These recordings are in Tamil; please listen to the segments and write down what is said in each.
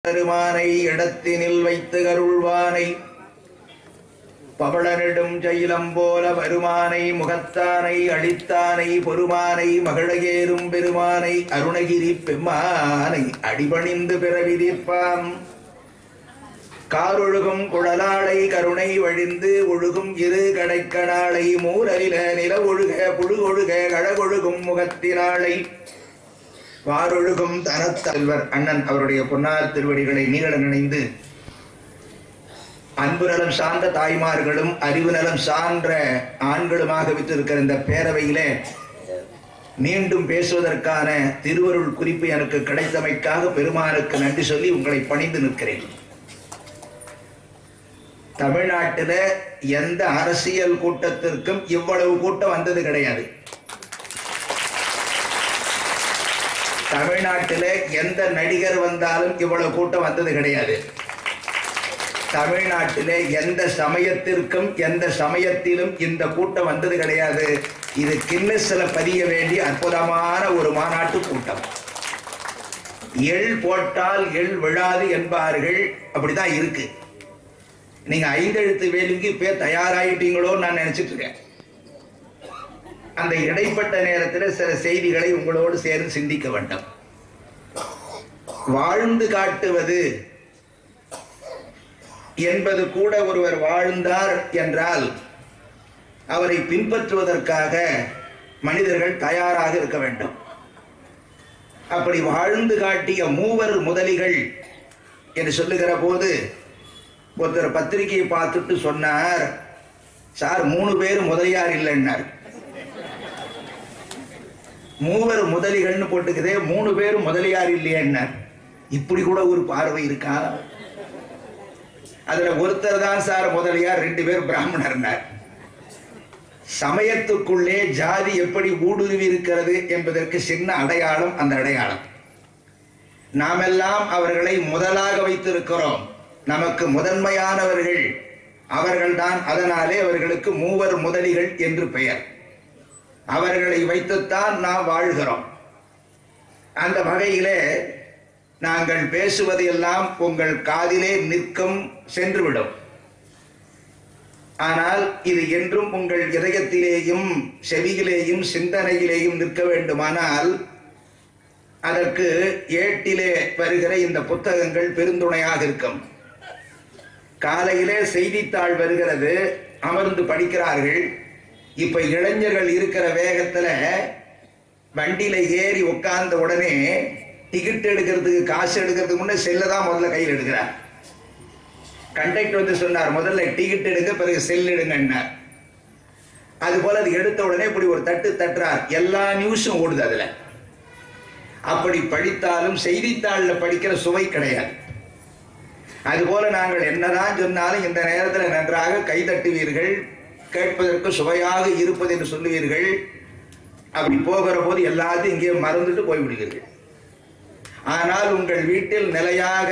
பெருமானை இடத்தினில் வைத்து கருள்வானை பவளனிடும் ஜெயிலம் போல வருமானை முகத்தானை அழித்தானை பொறுமானை மகளகேறும் பெருமானை அருணகிரி பெம்மானை அடிபணிந்து பிறவிதிப்பான் காரொழுகும் குழலாளை கருணை வழிந்து ஒழுகும் இரு கடைக்கணாளை மூரலில நில ஒழுக புழுகொழுக கழகொழுகும் முகத்தினாளை வாரொழுகும் தனத்தல்வர் அண்ணன் அவருடைய பொன்னார் திருவடிகளை நீள நினைந்து அன்பு நலம் சார்ந்த தாய்மார்களும் அறிவு நலம் சான்ற ஆண்களுமாக விட்டிருக்கிற இந்த பேரவையிலே மீண்டும் பேசுவதற்கான திருவருள் குறிப்பு எனக்கு கிடைத்தமைக்காக பெருமானுக்கு நன்றி சொல்லி உங்களை பணிந்து நிற்கிறேன் தமிழ்நாட்டில் எந்த அரசியல் கூட்டத்திற்கும் இவ்வளவு கூட்டம் வந்தது கிடையாது தமிழ்நாட்டில் எந்த நடிகர் வந்தாலும் இவ்வளவு கூட்டம் வந்தது கிடையாது தமிழ்நாட்டிலே எந்த சமயத்திற்கும் எந்த சமயத்திலும் இந்த கூட்டம் வந்தது கிடையாது இது கின்னஸ்ல பதிய வேண்டிய அற்புதமான ஒரு மாநாட்டு கூட்டம் எள் போட்டால் எள் விழாது என்பார்கள் அப்படிதான் இருக்கு நீங்க ஐந்தெழுத்து வேலுக்கு பேர் தயாராயிட்டீங்களோ நான் நினைச்சிட்டு இருக்கேன் அந்த இடைப்பட்ட நேரத்தில் சில செய்திகளை உங்களோடு சேர்ந்து சிந்திக்க வேண்டும் வாழ்ந்து காட்டுவது என்பது கூட ஒருவர் வாழ்ந்தார் என்றால் அவரை பின்பற்றுவதற்காக மனிதர்கள் தயாராக இருக்க வேண்டும் அப்படி வாழ்ந்து காட்டிய மூவர் முதலிகள் என்று சொல்லுகிற போது ஒருத்தர் பத்திரிகையை பார்த்துட்டு சொன்னார் சார் மூணு பேர் முதலியார் இல்லைன்னார் மூவர் முதலிகள்னு போட்டுக்குதே மூணு பேரும் முதலியார் இல்லையன்னார் இப்படி கூட ஒரு பார்வை இருக்கா அதுல ஒருத்தர் தான் சார் முதலியார் ரெண்டு பேர் பிராமணர்னார் சமயத்துக்குள்ளே ஜாதி எப்படி ஊடுருவி இருக்கிறது என்பதற்கு சின்ன அடையாளம் அந்த அடையாளம் நாமெல்லாம் அவர்களை முதலாக வைத்திருக்கிறோம் நமக்கு முதன்மையானவர்கள் அவர்கள்தான் அதனாலே அவர்களுக்கு மூவர் முதலிகள் என்று பெயர் அவர்களை வைத்துத்தான் நாம் வாழ்கிறோம் அந்த வகையிலே நாங்கள் பேசுவது எல்லாம் உங்கள் காதிலே நிற்கும் சென்றுவிடும் ஆனால் இது என்றும் உங்கள் இதயத்திலேயும் செவியிலேயும் சிந்தனையிலேயும் நிற்க வேண்டுமானால் அதற்கு ஏட்டிலே வருகிற இந்த புத்தகங்கள் பெருந்துணையாக இருக்கும் காலையிலே செய்தித்தாள் வருகிறது அமர்ந்து படிக்கிறார்கள் இப்ப இளைஞர்கள் இருக்கிற வேகத்துல வண்டியில ஏறி உட்கார்ந்த உடனே டிக்கெட் எடுக்கிறதுக்கு காசு எடுக்கிறதுக்கு முன்னே செல்ல தான் முதல்ல கையில் எடுக்கிறார் கண்டக்டர் வந்து சொன்னார் முதல்ல டிக்கெட் எடுங்க பிறகு செல் எடுங்கன்னார் அது போல அது எடுத்த உடனே இப்படி ஒரு தட்டு தட்டுறார் எல்லா நியூஸும் ஓடுது அதுல அப்படி படித்தாலும் செய்தித்தாள்ல படிக்கிற சுவை கிடையாது அதுபோல நாங்கள் என்னதான் சொன்னாலும் இந்த நேரத்தில் நன்றாக கைதட்டுவீர்கள் கேட்பதற்கு சுவையாக இருப்பது என்று சொல்லுவீர்கள் அப்படி போகிற போது எல்லாத்தையும் இங்கே மறந்துட்டு போய்விடுவீர்கள் ஆனால் உங்கள் வீட்டில் நிலையாக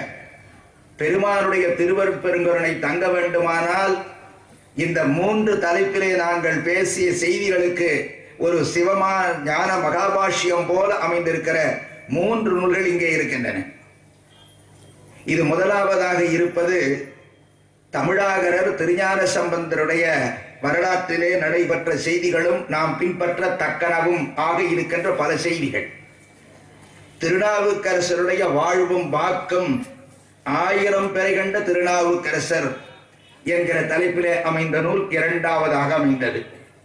பெருமானுடைய திருவருட்பெருங்கருணை தங்க வேண்டுமானால் இந்த மூன்று தலைப்பிலே நாங்கள் பேசிய செய்திகளுக்கு ஒரு சிவமா ஞான மகாபாஷ்யம் போல அமைந்திருக்கிற மூன்று நூல்கள் இங்கே இருக்கின்றன இது முதலாவதாக இருப்பது தமிழாகரர் திருஞான சம்பந்தருடைய வரலாற்றிலே நடைபெற்ற செய்திகளும் நாம் பின்பற்றத்தக்கனவும் ஆக இருக்கின்ற பல செய்திகள் திருநாவுக்கரசருடைய வாழ்வும் வாக்கும் ஆயிரம் பெறை கண்ட திருநாவுக்கரசர் என்கிற தலைப்பிலே அமைந்த நூல் இரண்டாவதாக அமைந்தது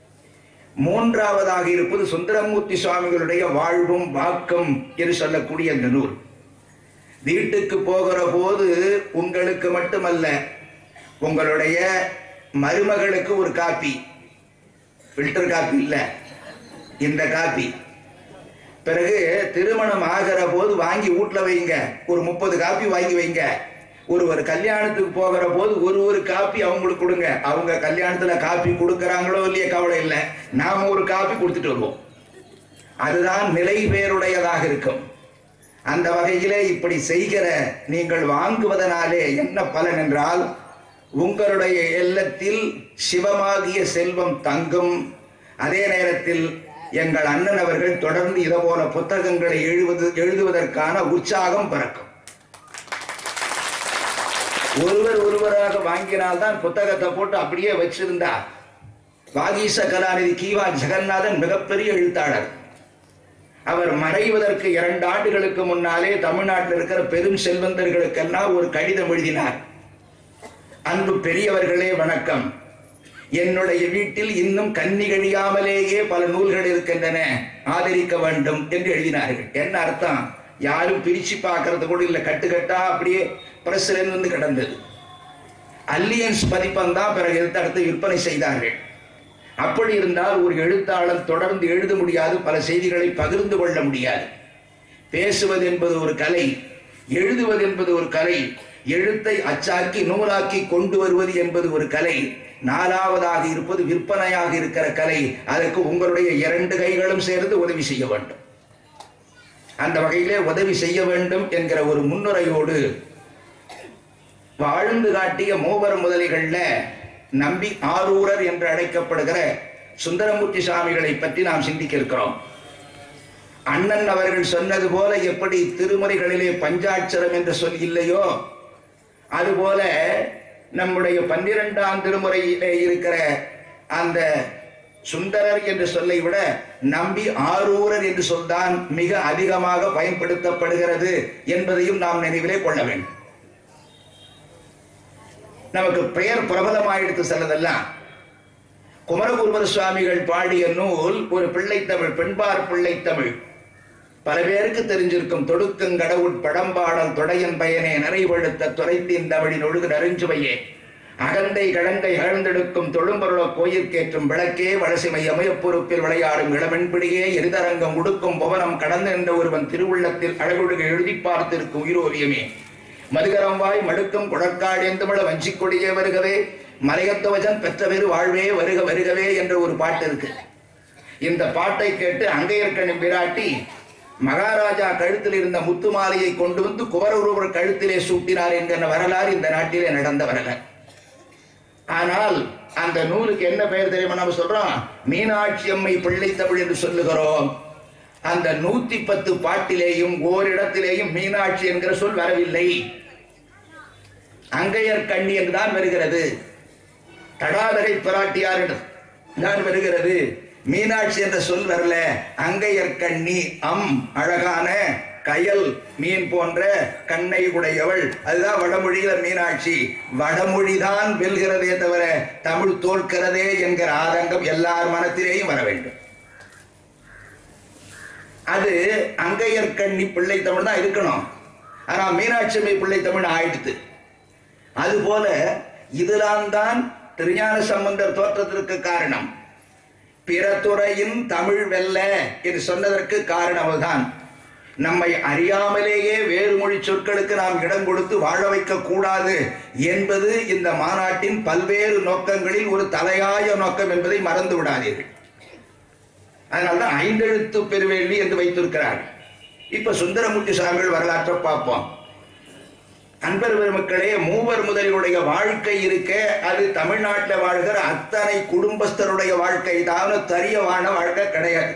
மூன்றாவதாக இருப்பது சுந்தரமூர்த்தி சுவாமிகளுடைய வாழ்வும் வாக்கும் என்று சொல்லக்கூடிய அந்த நூல் வீட்டுக்கு போகிற போது உங்களுக்கு மட்டுமல்ல உங்களுடைய மருமகளுக்கு ஒரு காப்பி ஃபில்டர் காப்பி இல்ல இந்த காப்பி பிறகு திருமணம் ஆகிற போது வாங்கி வீட்ல வைங்க ஒரு முப்பது காப்பி வாங்கி வைங்க ஒரு ஒரு கல்யாணத்துக்கு போகிற போது ஒரு ஒரு காப்பி அவங்களுக்கு கொடுங்க அவங்க கல்யாணத்துல காப்பி கொடுக்கறாங்களோ இல்லையே கவலை இல்லை நாம ஒரு காப்பி கொடுத்துட்டு வருவோம் அதுதான் நிலை பேருடையதாக இருக்கும் அந்த வகையிலே இப்படி செய்கிற நீங்கள் வாங்குவதனாலே என்ன பலன் என்றால் உங்களுடைய எல்லத்தில் சிவமாகிய செல்வம் தங்கும் அதே நேரத்தில் எங்கள் அண்ணன் அவர்கள் தொடர்ந்து இதே போல புத்தகங்களை எழுவது எழுதுவதற்கான உற்சாகம் பிறக்கும் ஒருவர் ஒருவராக வாங்கினால்தான் புத்தகத்தை போட்டு அப்படியே வச்சிருந்தா வாகீச கலாநிதி கீவா ஜெகநாதன் மிகப்பெரிய எழுத்தாளர் அவர் மறைவதற்கு இரண்டு ஆண்டுகளுக்கு முன்னாலே தமிழ்நாட்டில் இருக்கிற பெரும் செல்வந்தர்களுக்கெல்லாம் ஒரு கடிதம் எழுதினார் அன்பு பெரியவர்களே வணக்கம் என்னுடைய வீட்டில் இன்னும் கன்னி கழியாமலேயே பல நூல்கள் இருக்கின்றன ஆதரிக்க வேண்டும் என்று எழுதினார்கள் என்ன அர்த்தம் யாரும் பிரிச்சு பார்க்கறது கூட இல்லை கட்டுக்கட்டா அப்படியே பிரஸ்ல வந்து கிடந்தது அல்லியன்ஸ் பதிப்பம் தான் பிறகு எடுத்து அடுத்து விற்பனை செய்தார்கள் அப்படி இருந்தால் ஒரு எழுத்தாளர் தொடர்ந்து எழுத முடியாது பல செய்திகளை பகிர்ந்து கொள்ள முடியாது பேசுவது என்பது ஒரு கலை எழுதுவது என்பது ஒரு கலை எழுத்தை அச்சாக்கி நூலாக்கி கொண்டு வருவது என்பது ஒரு கலை நாலாவதாக இருப்பது விற்பனையாக இருக்கிற கலை அதற்கு உங்களுடைய இரண்டு கைகளும் சேர்ந்து உதவி செய்ய வேண்டும் அந்த வகையிலே உதவி செய்ய வேண்டும் என்கிற ஒரு முன்னுரையோடு வாழ்ந்து காட்டிய மூவர் முதலிகள்ல நம்பி ஆரூரர் என்று அழைக்கப்படுகிற சுந்தரமூர்த்தி சாமிகளை பற்றி நாம் சிந்திக்க இருக்கிறோம் அண்ணன் அவர்கள் சொன்னது போல எப்படி திருமுறைகளிலே பஞ்சாட்சரம் என்ற சொல் இல்லையோ அதுபோல நம்முடைய பன்னிரெண்டாம் திருமுறையிலே இருக்கிற அந்த சுந்தரர் என்ற சொல்லை விட நம்பி ஆரூரர் என்று சொல்தான் மிக அதிகமாக பயன்படுத்தப்படுகிறது என்பதையும் நாம் நினைவிலே கொள்ள வேண்டும் நமக்கு பெயர் பிரபலமாயிடுத்து சிலதெல்லாம் குமரகுருபர சுவாமிகள் பாடிய நூல் ஒரு பிள்ளைத்தமிழ் பெண்பார் பிள்ளைத்தமிழ் பல பேருக்கு தெரிஞ்சிருக்கும் தொடுக்குங்கடவுட் படம்பாடல் தொடையன் பயனே நிறைவழுத்த துறைத்தின் தமிழின் ஒழுகு நெருஞ்சுவையே அகந்தை கடந்தை அகழ்ந்தெடுக்கும் தொழும்பொருள கோயிற்கேற்றும் விளக்கே வளசிமை அமையப் பொறுப்பில் விளையாடும் இளமென்பிடியே எரிதரங்கம் உடுக்கும் புவனம் கடந்து நின்ற ஒருவன் திருவுள்ளத்தில் அழகுடுக எழுதி பார்த்திருக்கும் உயிரோவியமே மதுகரம் வாய் மடுக்கும் குழற்காடு எந்தமிழ வஞ்சிக் கொடியே வருகவே மலையத்தவஜன் பெற்ற பெரு வாழ்வே வருக வருகவே என்ற ஒரு பாட்டு இருக்கு இந்த பாட்டை கேட்டு அங்கையர்கணி பிராட்டி மகாராஜா கழுத்தில் இருந்த முத்து மாலையை கொண்டு வந்து குமரொருவர் கழுத்திலே சூட்டினார் என்கிற வரலாறு இந்த நாட்டிலே நடந்த வரலாறு ஆனால் அந்த நூலுக்கு என்ன பெயர் தெரியுமா நம்ம சொல்றோம் மீனாட்சி அம்மை பிள்ளை தமிழ் என்று சொல்லுகிறோம் அந்த நூத்தி பத்து பாட்டிலேயும் ஓரிடத்திலேயும் மீனாட்சி என்கிற சொல் வரவில்லை அங்கையர் கண்ணி என்றுதான் வருகிறது தடாதரை பிராட்டியார் என்று தான் வருகிறது மீனாட்சி என்ற சொல் வரல அங்கையர் கண்ணி அம் அழகான கயல் மீன் போன்ற கண்ணை உடையவள் அதுதான் வடமொழியில மீனாட்சி வடமொழிதான் வெல்கிறதே தவிர தமிழ் தோற்கிறதே என்கிற ஆதங்கம் எல்லார் மனத்திலேயும் வர வேண்டும் அது அங்கையர் கண்ணி பிள்ளை தமிழ் தான் இருக்கணும் ஆனா மீனாட்சி அம்மை பிள்ளை தமிழ் ஆயிடுத்து அதுபோல இதெல்லாம் தான் திருஞான சம்பந்தர் தோற்றத்திற்கு காரணம் பிற துறையின் தமிழ் வெல்ல என்று சொன்னதற்கு காரணம் அதுதான் நம்மை அறியாமலேயே வேறு மொழி சொற்களுக்கு நாம் இடம் கொடுத்து வாழ வைக்க கூடாது என்பது இந்த மாநாட்டின் பல்வேறு நோக்கங்களில் ஒரு தலையாய நோக்கம் என்பதை மறந்து விடாதீர்கள் அதனால்தான் ஐந்தெழுத்து பெருவேள்வி என்று வைத்திருக்கிறார் இப்ப சுந்தரமூர்த்தி சாமிகள் வரலாற்றை பார்ப்போம் அன்பர் பெருமக்களே மூவர் முதலியுடைய வாழ்க்கை இருக்க அது தமிழ்நாட்டில் வாழ்கிற அத்தனை குடும்பஸ்தருடைய வாழ்க்கை தான் தரியவான வாழ்க்கை கிடையாது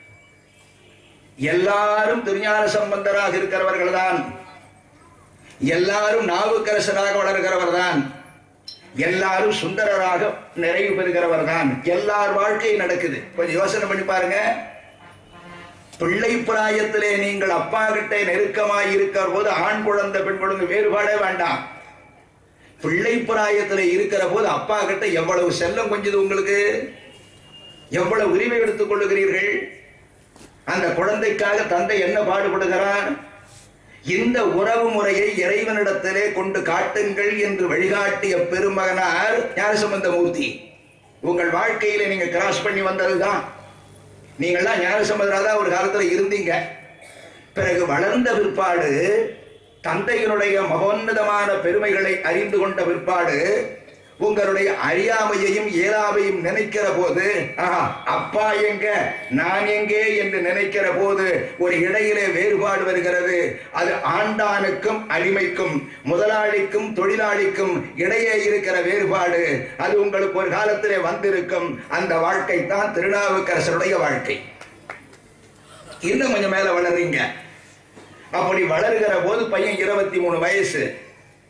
எல்லாரும் திருஞான சம்பந்தராக இருக்கிறவர்கள் தான் எல்லாரும் நாவுக்கரசராக வளர்கிறவர் தான் எல்லாரும் சுந்தரராக நிறைவு பெறுகிறவர் தான் எல்லார் வாழ்க்கை நடக்குது கொஞ்சம் யோசனை பண்ணி பாருங்க பிள்ளை பிராயத்திலே நீங்கள் அப்பா கிட்ட நெருக்கமாய் இருக்கிற போது ஆண் குழந்தை பெண் குழந்தை வேறுபாடே வேண்டாம் பிள்ளை பிராயத்தில் இருக்கிற போது அப்பா கிட்ட எவ்வளவு செல்லம் கொஞ்சது உங்களுக்கு எவ்வளவு உரிமை எடுத்துக் கொள்ளுகிறீர்கள் அந்த குழந்தைக்காக தந்தை என்ன பாடுபடுகிறார் இந்த உறவு முறையை இறைவனிடத்திலே கொண்டு காட்டுங்கள் என்று வழிகாட்டிய பெருமகனார் ஞானசம்பந்த மூர்த்தி உங்கள் வாழ்க்கையில நீங்க கிராஸ் பண்ணி வந்ததுதான் நீங்கள்லாம் ஞானசம்பந்தரா தான் ஒரு காலத்துல இருந்தீங்க பிறகு வளர்ந்த பிற்பாடு தந்தையினுடைய மகோன்னதமான பெருமைகளை அறிந்து கொண்ட பிற்பாடு உங்களுடைய அறியாமையையும் இயலாமையும் நினைக்கிற போது ஆஹா, அப்பா எங்க நான் எங்கே என்று நினைக்கிற போது ஒரு இடையிலே வேறுபாடு வருகிறது அது ஆண்டானுக்கும் அடிமைக்கும் முதலாளிக்கும் தொழிலாளிக்கும் இடையே இருக்கிற வேறுபாடு அது உங்களுக்கு ஒரு காலத்திலே வந்திருக்கும் அந்த வாழ்க்கை தான் திருநாவுக்கரசருடைய வாழ்க்கை இன்னும் கொஞ்சம் மேல வளர்றீங்க அப்படி வளர்கிற போது பையன் இருபத்தி மூணு வயசு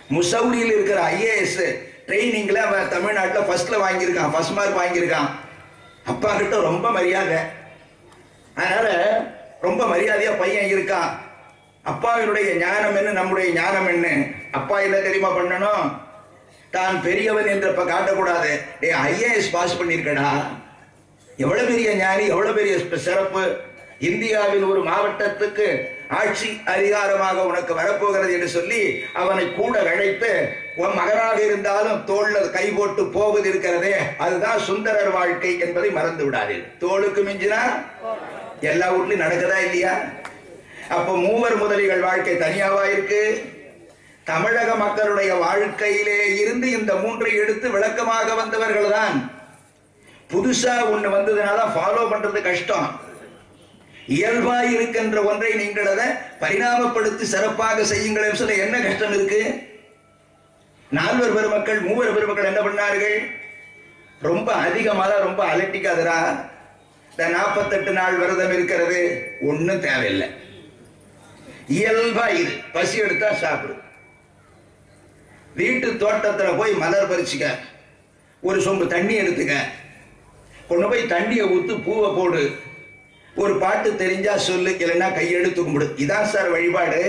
முசௌரியில் இருக்கிற ஐஏஎஸ் ட்ரைனிங்ல அவன் தமிழ்நாட்டில் ஃபர்ஸ்ட்ல வாங்கியிருக்கான் ஃபர்ஸ்ட் மார்க் வாங்கியிருக்கான் அப்பா கிட்ட ரொம்ப மரியாதை அதனால ரொம்ப மரியாதையா பையன் இருக்கான் அப்பாவினுடைய ஞானம் என்ன நம்முடைய ஞானம் என்ன அப்பா என்ன தெரியுமா பண்ணணும் தான் பெரியவன் என்று இப்ப காட்டக்கூடாது டே ஐஏஎஸ் பாஸ் பண்ணிருக்கடா எவ்வளவு பெரிய ஞானி எவ்வளவு பெரிய ஸ்ப- சிறப்பு இந்தியாவின் ஒரு மாவட்டத்துக்கு ஆட்சி அதிகாரமாக உனக்கு வரப்போகிறது என்று சொல்லி அவனை கூட அழைத்து உன் மகனாக இருந்தாலும் தோல்ல கை போட்டு போவது இருக்கிறதே அதுதான் சுந்தரர் வாழ்க்கை என்பதை மறந்து விடாதீர்கள் தோளுக்கு மிஞ்சினா எல்லா ஊர்லயும் நடக்குதா இல்லையா அப்ப மூவர் முதலிகள் வாழ்க்கை தனியாவா இருக்கு தமிழக மக்களுடைய வாழ்க்கையிலே இருந்து இந்த மூன்றை எடுத்து விளக்கமாக வந்தவர்கள் தான் புதுசா ஒண்ணு வந்ததுனால ஃபாலோ பண்றது கஷ்டம் இயல்பாய் இருக்கின்ற ஒன்றை நீங்கள் அதை பரிணாமப்படுத்தி சிறப்பாக செய்யுங்கள் சொல்ல என்ன கஷ்டம் இருக்கு நால்வர் பெருமக்கள் மூவர் பெருமக்கள் என்ன பண்ணார்கள் ரொம்ப அதிகமாக ரொம்ப அலட்டிக்காதரா இந்த நாற்பத்தெட்டு நாள் விரதம் இருக்கிறது ஒண்ணும் தேவையில்லை இயல்பா இது பசி எடுத்தா சாப்பிடு வீட்டு தோட்டத்துல போய் மலர் பறிச்சுக்க ஒரு சொம்பு தண்ணி எடுத்துக்க கொண்டு போய் தண்ணியை ஊத்து பூவை போடு ஒரு பாட்டு தெரிஞ்சா சொல்லு இல்லைன்னா கையெடுத்து கும்பிடு இதான் சார் வழிபாடு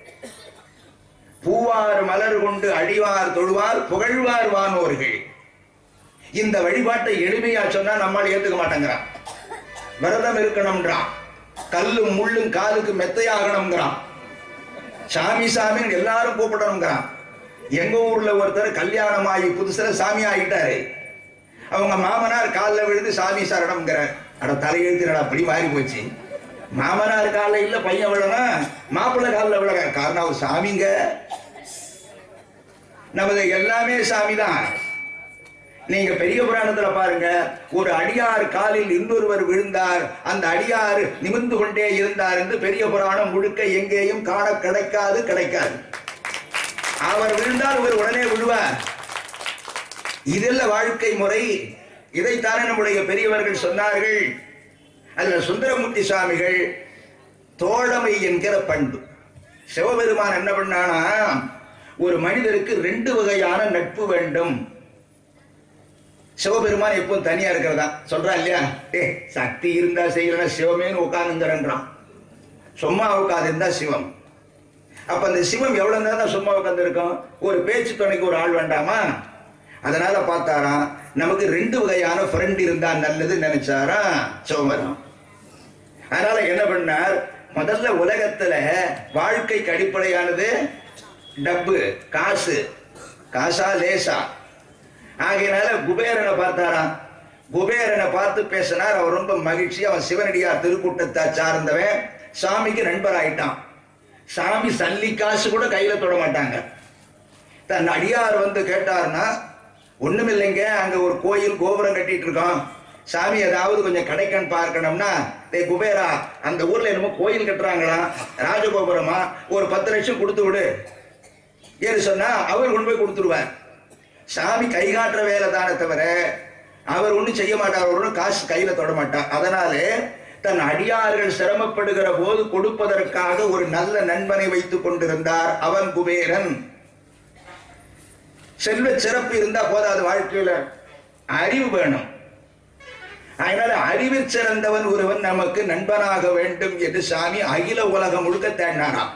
பூவார் மலர் கொண்டு அடிவார் தொழுவார் புகழ்வார் வானோர்கள் இந்த வழிபாட்டை எளிமையா சொன்னா நம்மால் ஏத்துக்க மாட்டேங்கிறான் விரதம் இருக்கணும்ன்றான் கல்லும் முள்ளும் காலுக்கு மெத்தையாகணுங்கிறான் சாமி சாமின்னு எல்லாரும் கூப்பிடணுங்கிறான் எங்க ஊர்ல ஒருத்தர் கல்யாணம் ஆகி புதுசுல சாமி ஆகிட்டாரு அவங்க மாமனார் காலில் விழுந்து சாமி சரணம்ங்கிறார் அட தலையெழுத்து அப்படி மாறி போச்சு மாமனார் காலில் இல்ல பையன் விழணும் மாப்பிள்ளை காலில் விழ காரணம் அவர் சாமிங்க நமது எல்லாமே சாமி தான் நீங்க பெரிய புராணத்துல பாருங்க ஒரு அடியார் காலில் இன்னொருவர் விழுந்தார் அந்த அடியார் நிமிர்ந்து கொண்டே இருந்தார் என்று பெரிய புராணம் முழுக்க எங்கேயும் காண கிடைக்காது கிடைக்காது அவர் விழுந்தால் இவர் உடனே விழுவார் இதெல்ல வாழ்க்கை முறை இதைத்தானே நம்முடைய பெரியவர்கள் சொன்னார்கள் அதுல சுந்தரமூர்த்தி சுவாமிகள் தோழமை என்கிற பண்பு சிவபெருமான் என்ன பண்ணானா ஒரு மனிதருக்கு ரெண்டு வகையான நட்பு வேண்டும் சிவபெருமான் எப்பவும் தனியா இருக்கிறதா சொல்றான் இல்லையா டே சக்தி இருந்தா செய்யலன்னா சிவமேனு உட்கார்ந்துங்கிறான் சும்மா உட்கார்ந்து சிவம் அப்ப அந்த சிவம் எவ்வளவு நேரம் தான் சும்மா உட்கார்ந்து இருக்கும் ஒரு பேச்சு துணைக்கு ஒரு ஆள் வேண்டாமா அதனால பார்த்தாராம் நமக்கு ரெண்டு வகையான ஃப்ரெண்ட் இருந்தா நல்லது நினைச்சாராம் சிவபெருமான் அதனால என்ன பண்ணார் முதல்ல உலகத்துல வாழ்க்கைக்கு அடிப்படையானது டப்பு காசு காசா லேசா ஆகையினால குபேரனை பார்த்தாராம் குபேரனை பார்த்து பேசினார் அவர் ரொம்ப மகிழ்ச்சி அவன் சிவனடியார் திருக்கூட்டத்தை சார்ந்தவன் சாமிக்கு நண்பர் ஆயிட்டான் சாமி சல்லி காசு கூட கையில தொட மாட்டாங்க தன் அடியார் வந்து கேட்டார்னா ஒண்ணுமில்லைங்க அங்க ஒரு கோயில் கோபுரம் கட்டிட்டு இருக்கோம் சாமி ஏதாவது கொஞ்சம் கிடைக்கன்னு பார்க்கணும்னா டேய் குபேரா அந்த ஊர்ல என்னமோ கோயில் கட்டுறாங்களா ராஜகோபுரமா ஒரு பத்து லட்சம் கொடுத்து விடு ஏன்னு சொன்னா அவர் கொண்டு போய் கொடுத்துருவார் சாமி கை காட்டுற வேலை தானே தவிர அவர் ஒண்ணும் செய்ய மாட்டார் அவர் ஒண்ணும் காசு கையில தொட மாட்டார் அதனாலே தன் அடியார்கள் சிரமப்படுகிற போது கொடுப்பதற்காக ஒரு நல்ல நண்பனை வைத்துக் கொண்டிருந்தார் அவன் குபேரன் செல்வ சிறப்பு இருந்தா போதாது வாழ்க்கையில அறிவு வேணும் அதனால அறிவில் சிறந்தவன் ஒருவன் நமக்கு நண்பனாக வேண்டும் என்று சாமி அகில உலகம் முழுக்க தேடினாராம்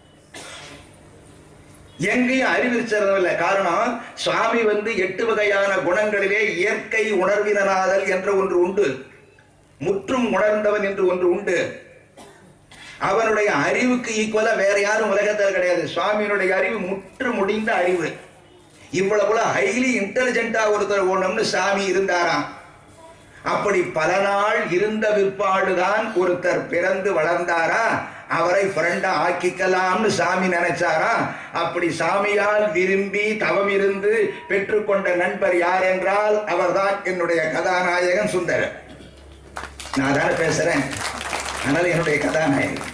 எங்கேயும் அறிவில் சிறந்தவில்லை காரணம் சுவாமி வந்து எட்டு வகையான குணங்களிலே இயற்கை உணர்வினராதல் என்ற ஒன்று உண்டு முற்றும் உணர்ந்தவன் என்று ஒன்று உண்டு அவனுடைய அறிவுக்கு ஈக்குவலா வேற யாரும் உலகத்தில் கிடையாது சுவாமியினுடைய அறிவு முற்று முடிந்த அறிவு இவ்வளவு ஹைலி இன்டெலிஜென்டா ஒருத்தர் ஒண்ணும்னு சாமி இருந்தாராம் அப்படி பல நாள் இருந்த பிற்பாடுதான் ஒருத்தர் பிறந்து வளர்ந்தாரா அவரை ஃப்ரெண்டா ஆக்கிக்கலாம்னு சாமி நினைச்சாரா அப்படி சாமியால் விரும்பி தவம் இருந்து பெற்றுக்கொண்ட நண்பர் யார் என்றால் அவர்தான் என்னுடைய கதாநாயகன் சுந்தரர் நான் தானே பேசுறேன் அதனால என்னுடைய கதாநாயகன்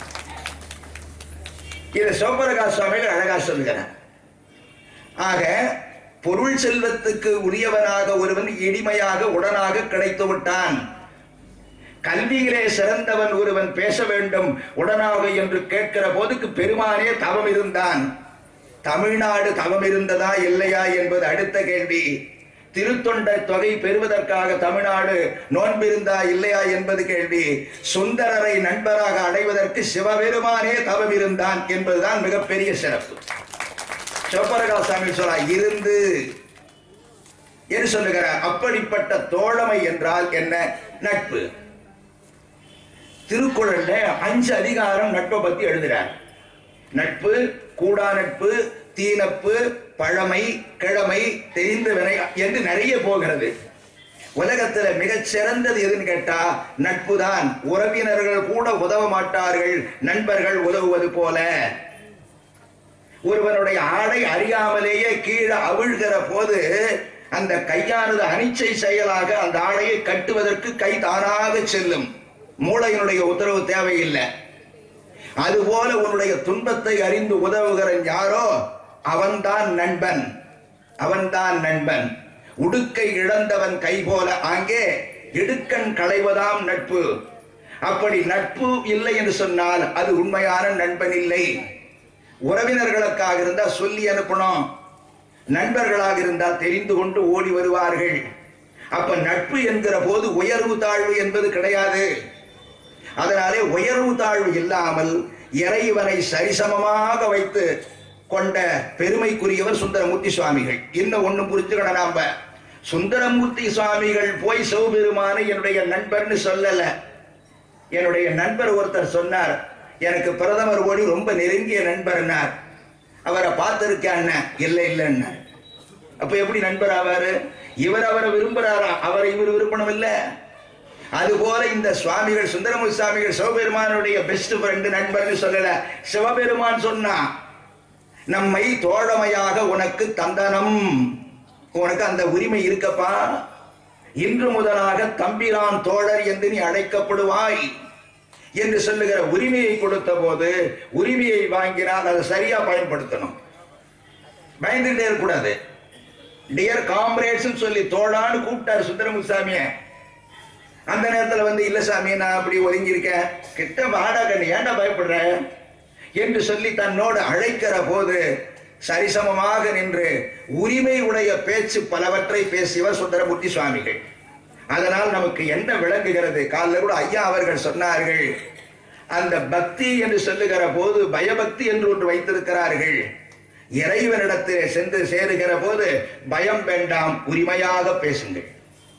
இதை சோபரகாஸ் சுவாமிகள் அழகா சொல்லுகிறார் ஆக பொருள் செல்வத்துக்கு உரியவனாக ஒருவன் இனிமையாக உடனாக கிடைத்து விட்டான் கல்வியிலே சிறந்தவன் ஒருவன் பேச வேண்டும் உடனாக என்று கேட்கிற போதுக்கு பெருமானே தவம் இருந்தான் தமிழ்நாடு தவம் இருந்ததா இல்லையா என்பது அடுத்த கேள்வி திருத்தொண்ட தொகை பெறுவதற்காக தமிழ்நாடு நோன்பிருந்தா இல்லையா என்பது கேள்வி சுந்தரரை நண்பராக அடைவதற்கு சிவபெருமானே தவம் இருந்தான் என்பதுதான் மிகப்பெரிய சிறப்பு சிவபரகாசாமி சொல்ல இருந்து என்று சொல்லுகிறார் அப்படிப்பட்ட தோழமை என்றால் என்ன நட்பு திருக்குறள்ல அஞ்சு அதிகாரம் நட்பை பத்தி எழுதுறார் நட்பு கூடா நட்பு தீநட்பு பழமை கிழமை தெரிந்த வினை என்று நிறைய போகிறது உலகத்துல மிகச் சிறந்தது எதுன்னு கேட்டா நட்பு தான் உறவினர்கள் கூட உதவ மாட்டார்கள் நண்பர்கள் உதவுவது போல ஒருவனுடைய ஆடை அறியாமலேயே கீழே அவிழ்கிற போது அந்த கையானது அனிச்சை செயலாக அந்த ஆடையை கட்டுவதற்கு கை தானாக செல்லும் மூளையினுடைய உத்தரவு தேவையில்லை அதுபோல உன்னுடைய துன்பத்தை அறிந்து உதவுகிறன் யாரோ அவன்தான் நண்பன் அவன்தான் நண்பன் உடுக்கை இழந்தவன் கை போல அங்கே இடுக்கண் களைவதாம் நட்பு அப்படி நட்பு இல்லை என்று சொன்னால் அது உண்மையான நண்பன் இல்லை உறவினர்களுக்காக இருந்தா சொல்லி அனுப்பணும் நண்பர்களாக இருந்தால் தெரிந்து கொண்டு ஓடி வருவார்கள் அப்ப நட்பு என்கிற போது உயர்வு தாழ்வு என்பது கிடையாது அதனாலே உயர்வு தாழ்வு இல்லாமல் இறைவனை சரிசமமாக வைத்து கொண்ட பெருமைக்குரியவர் சுந்தரமூர்த்தி சுவாமிகள் இன்னும் ஒண்ணும் புரிஞ்சுக்கணும் நாம சுந்தரமூர்த்தி சுவாமிகள் போய் சிவபெருமானை என்னுடைய நண்பர்னு சொல்லல என்னுடைய நண்பர் ஒருத்தர் சொன்னார் எனக்கு பிரதமர் ஓடி ரொம்ப நெருங்கிய நண்பர்னார் அவரை பார்த்திருக்கேன் இல்லை இல்லைன்னு அப்ப எப்படி நண்பர் ஆவாரு இவர் அவரை விரும்புறாரா அவரை இவர் விரும்பணும் இல்ல அதுபோல இந்த சுவாமிகள் சுந்தரமூர்த்தி சுவாமிகள் சிவபெருமானுடைய பெஸ்ட் ஃப்ரெண்டு நண்பர்னு சொல்லல சிவபெருமான் சொன்னா நம்மை தோழமையாக உனக்கு தந்தனம் உனக்கு அந்த உரிமை இருக்கப்பா இன்று முதலாக தம்பிரான் தோழர் என்று நீ அழைக்கப்படுவாய் என்று சொல்லுகிற உரிமையை கொடுத்த போது உரிமையை வாங்கினால் அதை சரியா பயன்படுத்தணும் பயந்துட்டே இருக்கக்கூடாது டியர் காம்ரேட்ஸ் சொல்லி தோழான்னு கூப்பிட்டார் சுந்தரமுத்து சாமியை அந்த நேரத்துல வந்து இல்ல சாமி நான் அப்படி ஒதுங்கி இருக்கேன் கிட்ட வாடா கண்ணு ஏன்டா பயப்படுற என்று சொல்லி தன்னோடு அழைக்கிற போது சரிசமமாக நின்று உரிமை உடைய பேச்சு பலவற்றை பேசியவர் சுந்தரமூர்த்தி சுவாமிகள் அதனால் நமக்கு என்ன விளங்குகிறது காலைல கூட ஐயா அவர்கள் சொன்னார்கள் அந்த பக்தி என்று சொல்லுகிற போது பயபக்தி என்று ஒன்று வைத்திருக்கிறார்கள் இறைவனிடத்திலே சென்று சேருகிற போது பயம் வேண்டாம் உரிமையாக பேசுங்கள்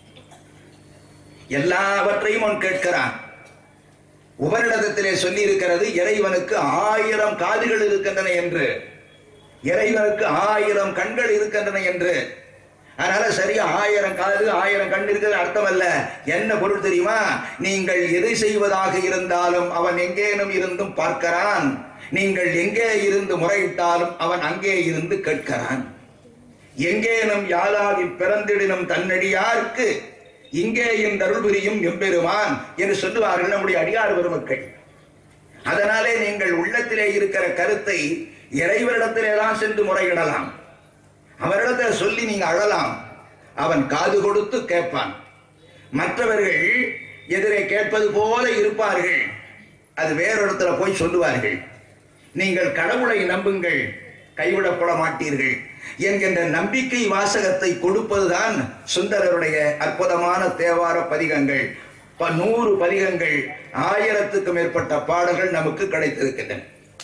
எல்லாவற்றையும் அவன் கேட்கிறான் உபரிடத்திலே சொல்லி இருக்கிறது இறைவனுக்கு ஆயிரம் காதுகள் இருக்கின்றன என்று இறைவனுக்கு ஆயிரம் கண்கள் இருக்கின்றன என்று அதனால சரியா ஆயிரம் காது ஆயிரம் கண் இருக்கிறது அர்த்தம் அல்ல என்ன பொருள் தெரியுமா நீங்கள் எதை செய்வதாக இருந்தாலும் அவன் எங்கேனும் இருந்தும் பார்க்கிறான் நீங்கள் எங்கே இருந்து முறையிட்டாலும் அவன் அங்கே இருந்து கேட்கிறான் எங்கேனும் யாழாகி பிறந்திடினும் தன்னடியார்க்கு இங்கே இந்த அருள் புரியும் எம்பெருமான் என்று சொல்லுவார்கள் நம்முடைய அடியார் பெருமக்கள் அதனாலே நீங்கள் உள்ளத்திலே இருக்கிற கருத்தை இறைவரிடத்திலே தான் சென்று முறையிடலாம் அவரிடத்தில் சொல்லி நீங்க அழலாம் அவன் காது கொடுத்து கேட்பான் மற்றவர்கள் எதிரே கேட்பது போல இருப்பார்கள் அது வேறொருத்தர போய் சொல்லுவார்கள் நீங்கள் கடவுளை நம்புங்கள் கைவிடப்பட மாட்டீர்கள் என்கின்ற நம்பிக்கை வாசகத்தை கொடுப்பதுதான் சுந்தரருடைய அற்புதமான தேவார பதிகங்கள் ப- நூறு பதிகங்கள் ஆயிரத்துக்கும் மேற்பட்ட பாடல்கள் நமக்கு கிடைத்திருக்கின்றன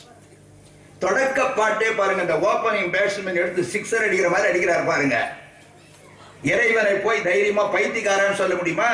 தொடக்க பாட்டே பாருங்க இந்த ஓப்பனிங் பேட்ஸ்மேன் எடுத்து சிக்ஸர் அடிக்கிற மாதிரி அடிக்கிறார் பாருங்க இறைவனை போய் தைரியமா பைத்தியக்காரன்னு சொல்ல முடியுமா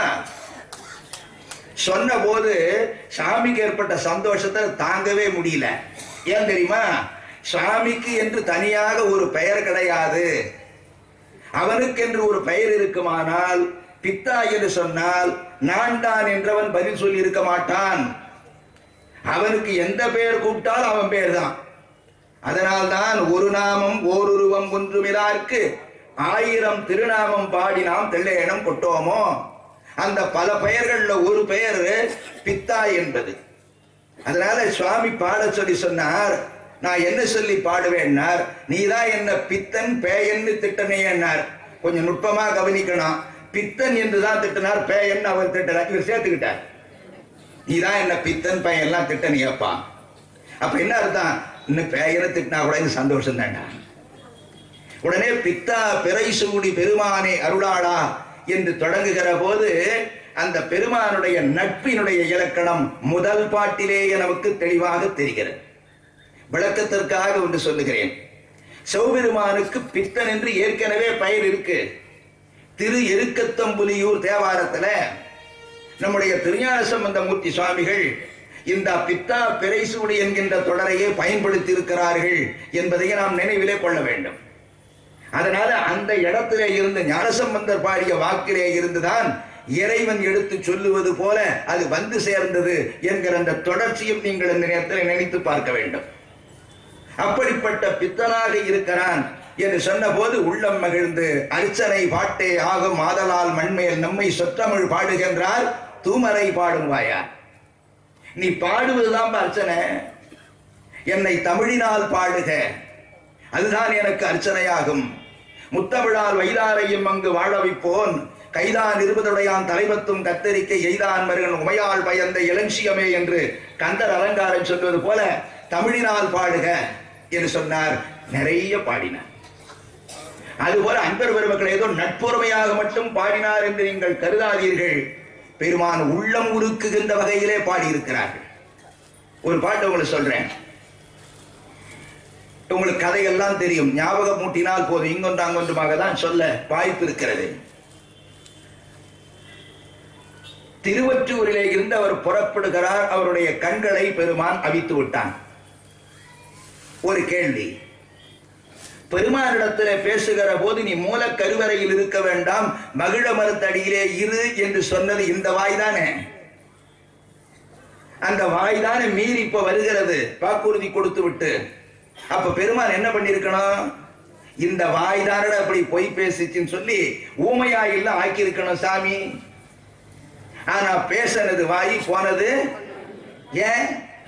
சொன்ன போது சாமிக்கு ஏற்பட்ட சந்தோஷத்தை தாங்கவே முடியல ஏன் தெரியுமா சாமிக்கு என்று தனியாக ஒரு பெயர் கிடையாது அவனுக்கென்று ஒரு பெயர் இருக்குமானால் பித்தா என்று சொன்னால் நான் தான் என்றவன் பதில் சொல்லி இருக்க மாட்டான் அவனுக்கு எந்த பெயர் கூப்பிட்டாலும் அவன் பெயர் தான் அதனால்தான் ஒரு நாமம் ஓருருவம் ஒன்றுமிலார்க்கு ஆயிரம் திருநாமம் பாடி நாம் தெள்ளையனம் கொட்டோமோ அந்த பல பெயர்கள்ல ஒரு பெயர் பித்தா என்பது அதனால சுவாமி பாட சொல்லி சொன்னார் நான் என்ன சொல்லி பாடுவேன்னார் நீதான் என்ன பித்தன் பேயன்னு திட்டனேன்னார் கொஞ்சம் நுட்பமா கவனிக்கணும் பித்தன் என்று தான் திட்டினார் பேயன்னு அவர் திட்டினார் இவர் சேர்த்துக்கிட்டார் நீதான் என்ன பித்தன் பையன் எல்லாம் திட்டனியப்பா அப்ப என்ன அர்த்தம் இன்னும் பேயனை திட்டினா கூட இது சந்தோஷம் தான்டா உடனே பித்தா பிறை சூடி பெருமானே அருளாளா என்று தொடங்குகிற போது அந்த பெருமானுடைய நட்பினுடைய இலக்கணம் முதல் பாட்டிலேயே நமக்கு தெளிவாக தெரிகிறது விளக்கத்திற்காக ஒன்று சொல்லுகிறேன் சிவபெருமானுக்கு பித்தன் என்று ஏற்கனவே பெயர் இருக்கு திரு எருக்கத்தம்புலியூர் தேவாரத்துல நம்முடைய திருஞான சம்பந்தமூர்த்தி சுவாமிகள் இந்த பித்தா பிறைசூடி என்கின்ற தொடரையே பயன்படுத்தி இருக்கிறார்கள் என்பதையே நாம் நினைவிலே கொள்ள வேண்டும் அதனால அந்த இடத்திலே இருந்து ஞானசம்பந்தர் பாடிய வாக்கிலே இருந்துதான் இறைவன் எடுத்து சொல்லுவது போல அது வந்து சேர்ந்தது என்கிற அந்த தொடர்ச்சியும் நீங்கள் இந்த நேரத்தில் நினைத்து பார்க்க வேண்டும் அப்படிப்பட்ட பித்தனாக இருக்கிறான் என்று சொன்னபோது உள்ளம் மகிழ்ந்து அர்ச்சனை பாட்டே ஆகும் ஆதலால் மண்மேல் நம்மை சொற்றமிழ் பாடுகின்றார் தூமரை பாடும் வாயார் நீ பாடுவதுதான் அர்ச்சனை என்னை தமிழினால் பாடுக அதுதான் எனக்கு அர்ச்சனையாகும் முத்தமிழால் வைதாரையும் அங்கு வாழ வைப்போன் கைதான் இருபதுடையான் தலைவத்தும் கத்தரிக்கை எய்தான் மருகன் உமையால் பயந்த இளஞ்சியமே என்று கந்தர் அலங்காரம் சொல்வது போல தமிழினால் பாடுக என்று சொன்னார் நிறைய பாடினார் அதுபோல அன்பர் பெருமக்கள் ஏதோ நட்புறமையாக மட்டும் பாடினார் என்று நீங்கள் கருதாதீர்கள் பெருமான் உள்ளம் உருக்குகின்ற வகையிலே பாடியிருக்கிறார்கள் ஒரு பாட்டு உங்களுக்கு சொல்றேன் உங்களுக்கு கதையெல்லாம் தெரியும் ஞாபகம் மூட்டினால் போதும் இங்கொன்று அங்கொன்றுமாக தான் சொல்ல வாய்ப்பு இருக்கிறது திருவற்றூரிலே இருந்து அவர் புறப்படுகிறார் அவருடைய கண்களை பெருமான் அவித்து விட்டான் ஒரு கேள்வி பெருமானிடத்திலே பேசுகிற போது நீ மூல கருவறையில் இருக்க வேண்டாம் மகிழ மரத்தடியிலே இரு என்று சொன்னது இந்த வாய்தானே அந்த வாய்தானே மீறி இப்ப வருகிறது வாக்குறுதி கொடுத்து விட்டு அப்ப பெருமான் என்ன பண்ணிருக்கணும் இந்த வாய்தானட அப்படி பொய் பேசிச்சுன்னு சொல்லி ஊமையா இல்ல ஆக்கியிருக்கணும் சாமி ஆனா பேசினது வாய் போனது ஏன்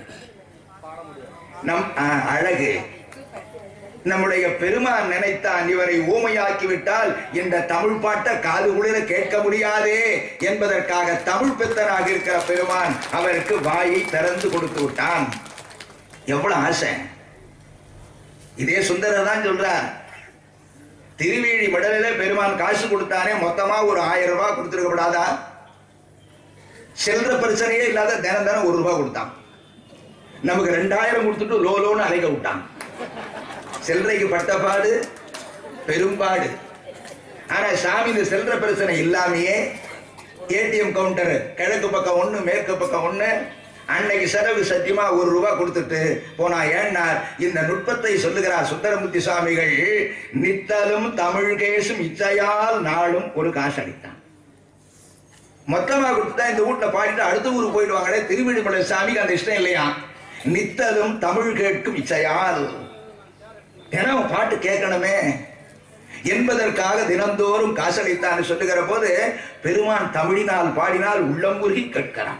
நம் ஆ, அழகு நம்முடைய பெருமான் நினைத்தான் இவரை ஊமையாக்கி விட்டால் இந்த தமிழ் பாட்டை காது குளிர கேட்க முடியாதே என்பதற்காக தமிழ் பித்தனாக இருக்கிற பெருமான் அவருக்கு வாயை திறந்து கொடுத்து விட்டான் எவ்வளவு ஆசை இதே சுந்தரர் தான் சொல்றார் திருவேழி மடலில பெருமான் காசு கொடுத்தானே மொத்தமா ஒரு ஆயிரம் ரூபாய் கொடுத்துருக்க கூடாதா செல்ற பிரச்சனையே இல்லாத தினம் தினம் ஒரு ரூபாய் கொடுத்தான் நமக்கு ரெண்டாயிரம் கொடுத்துட்டு லோ லோன்னு அலைக விட்டான் செல்றைக்கு பட்டப்பாடு பெரும்பாடு ஆனா சாமி இந்த செல்ற பிரச்சனை இல்லாமையே ஏடிஎம் கவுண்டர் கிழக்கு பக்கம் ஒண்ணு மேற்கு பக்கம் ஒண்ணு அன்னைக்கு செலவு சத்தியமா ஒரு ரூபாய் கொடுத்துட்டு போனா ஏன்னார் இந்த நுட்பத்தை சொல்லுகிறார் சுந்தரமூர்த்தி சுவாமிகள் நித்தலும் தமிழ் கேசும் இச்சையால் நாளும் ஒரு காசு அளித்தான் மொத்தமா கொடுத்தா இந்த வீட்டுல பாடிட்டு அடுத்த ஊருக்கு போயிடுவாங்களே திருவிழிமலை சாமிக்கு அந்த இஷ்டம் இல்லையா நித்தலும் தமிழ் கேட்கும் இச்சையால் தினம் பாட்டு கேட்கணுமே என்பதற்காக தினந்தோறும் காசளித்தான் சொல்லுகிற போது பெருமான் தமிழினால் பாடினால் உள்ளம் உருகி கேட்கிறான்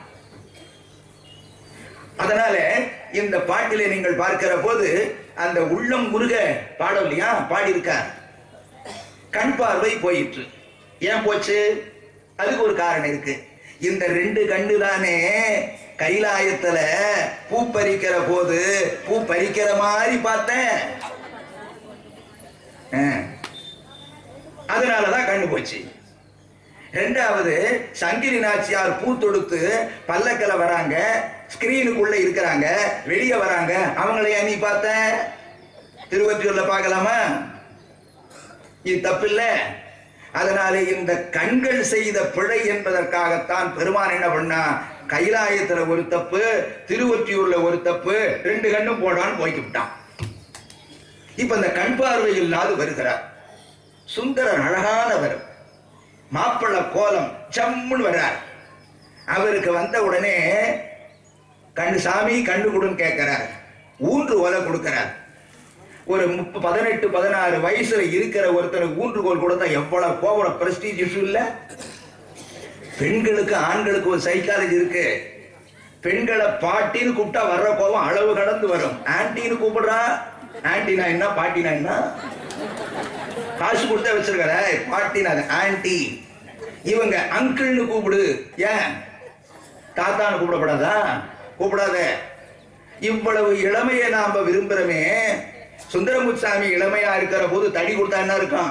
அதனால இந்த பாட்டிலே நீங்கள் பார்க்கிற போது அந்த உள்ளம் முருக பாடம் இல்லையா பாடியிருக்கார் கண் பார்வை போயிற்று ஏன் போச்சு அதுக்கு ஒரு காரணம் இருக்கு இந்த ரெண்டு கண்ணு தானே கைலாயத்துல பூ பறிக்கிற போது பூ பறிக்கிற மாதிரி பார்த்தேன் ஆ. அதனாலதான் கண்ணு போச்சு ரெண்டாவது சங்கிரி நாச்சியார் பூ தொடுத்து பல்லக்கில் வராங்க ஸ்கிரீனுக்குள்ள இருக்கிறாங்க வெளியே வராங்க அவங்களையா நீ பார்த்த திருவற்றியூர்ல பார்க்கலாமா இது தப்பில்ல அதனாலே இந்த கண்கள் செய்த பிழை என்பதற்காகத்தான் பெருமான் என்ன பண்ணா கைலாயத்துல ஒரு தப்பு திருவொற்றியூர்ல ஒரு தப்பு ரெண்டு கண்ணும் போடான்னு போய்க்கு விட்டான் இப்ப இந்த கண் பார்வை இல்லாது வருகிறார் சுந்தரர் அழகானவர் மாப்பிள்ள கோலம் சம்முன்னு வர்றார் அவருக்கு வந்த உடனே கண்ணு சாமி கண்ணு கொடுன்னு கேட்கிறார் ஊன்று ஓலை கொடுக்கிறார் ஒரு முப்ப பதினெட்டு பதினாறு வயசுல இருக்கிற ஒருத்தனுக்கு ஊன்றுகோல் கொடுத்தா எவ்வளவு கோவம் பிரஸ்டீஜ் இஷ்யூ இல்ல பெண்களுக்கு ஆண்களுக்கு ஒரு சைக்காலஜி இருக்கு பெண்களை பாட்டின்னு கூப்பிட்டா வர்ற கோபம் அளவு கடந்து வரும் ஆன்டின்னு கூப்பிடுறா ஆன்டினா என்ன பாட்டினா என்ன காசு கொடுத்தா வச்சிருக்கிற பாட்டினா அது ஆன்டி இவங்க அங்கிள்னு கூப்பிடு ஏன் தாத்தான்னு கூப்பிடப்படாதா கூப்பிடாத இவ்வளவு இளமையை நாம விரும்புறோமே சுந்தரமுசாமி இளமையா இருக்கிற போது தடி கொடுத்தா என்ன இருக்கும்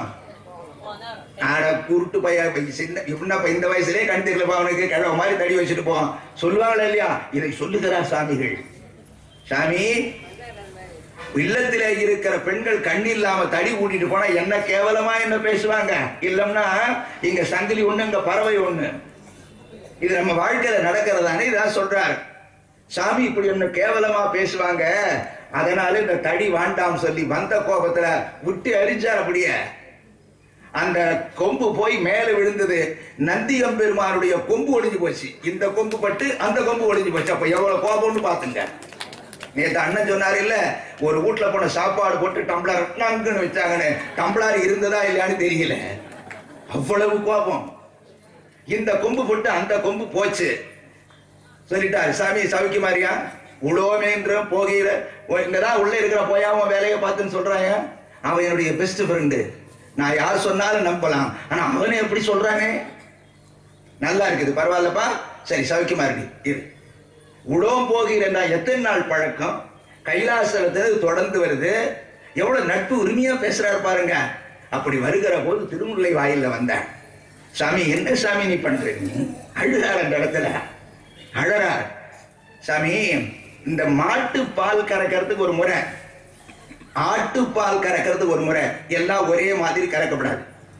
ஆட குருட்டு பைய சின்ன இவனா இப்ப இந்த வயசுலயே கண் தெரியலப்பா அவனுக்கு கிழவ மாதிரி தடி வச்சுட்டு போவான் சொல்லுவாங்களா இல்லையா இதை சொல்லுகிறார் சாமிகள் சாமி இல்லத்திலே இருக்கிற பெண்கள் கண் இல்லாம தடி ஊட்டிட்டு போனா என்ன கேவலமா என்ன பேசுவாங்க இல்லம்னா இங்க சங்கிலி ஒண்ணு இங்க பறவை ஒண்ணு இது நம்ம வாழ்க்கையில நடக்கிறதானே இதான் சொல்றாரு சாமி இப்படி ஒண்ணு கேவலமா பேசுவாங்க அதனால இந்த தடி வாண்டாம் சொல்லி வந்த கோபத்துல விட்டு அரிச்சார் அப்படியே அந்த கொம்பு போய் மேல விழுந்தது நந்தியம் பெருமானுடைய கொம்பு ஒளிஞ்சு போச்சு இந்த கொம்பு பட்டு அந்த கொம்பு ஒளிஞ்சு போச்சு அப்ப எவ்வளவு கோபம்னு பாத்துங்க நேத்து அண்ணன் சொன்னார் இல்ல ஒரு வீட்டுல போன சாப்பாடு போட்டு டம்ளர் நங்குன்னு வச்சாங்கன்னு டம்ளர் இருந்ததா இல்லையான்னு தெரியல அவ்வளவு கோபம் இந்த கொம்பு போட்டு அந்த கொம்பு போச்சு சொல்லிட்டாரு சாமி சவிக்கு மாதிரியா உழோமேன்ற போகிற இங்கதான் உள்ள இருக்கிற போயா அவன் வேலையை பார்த்துன்னு சொல்றாங்க அவன் என்னுடைய பெஸ்ட் ஃப்ரெண்டு நான் யார் சொன்னாலும் நம்பலாம் ஆனா அவனே எப்படி சொல்றானே நல்லா இருக்குது பரவாயில்லப்பா சரி சவிக்குமா இருக்கு இரு உலோம் போகிறேன்டா எத்தனை நாள் பழக்கம் கைலாசத்துல தொடர்ந்து வருது எவ்வளவு நட்பு உரிமையா பேசுறாரு பாருங்க அப்படி வருகிற போது திருமுல்லை வாயில்ல வந்தேன் சாமி என்ன சாமி நீ பண்ற நீ அழுகார் அந்த இடத்துல அழறார் சாமி இந்த மாட்டு பால் கறக்கிறதுக்கு ஒரு முறை ஆட்டுப்பால் கறக்கிறதுக்கு ஒரு முறை எல்லாம் ஒரே மாதிரி கறக்கப்படாது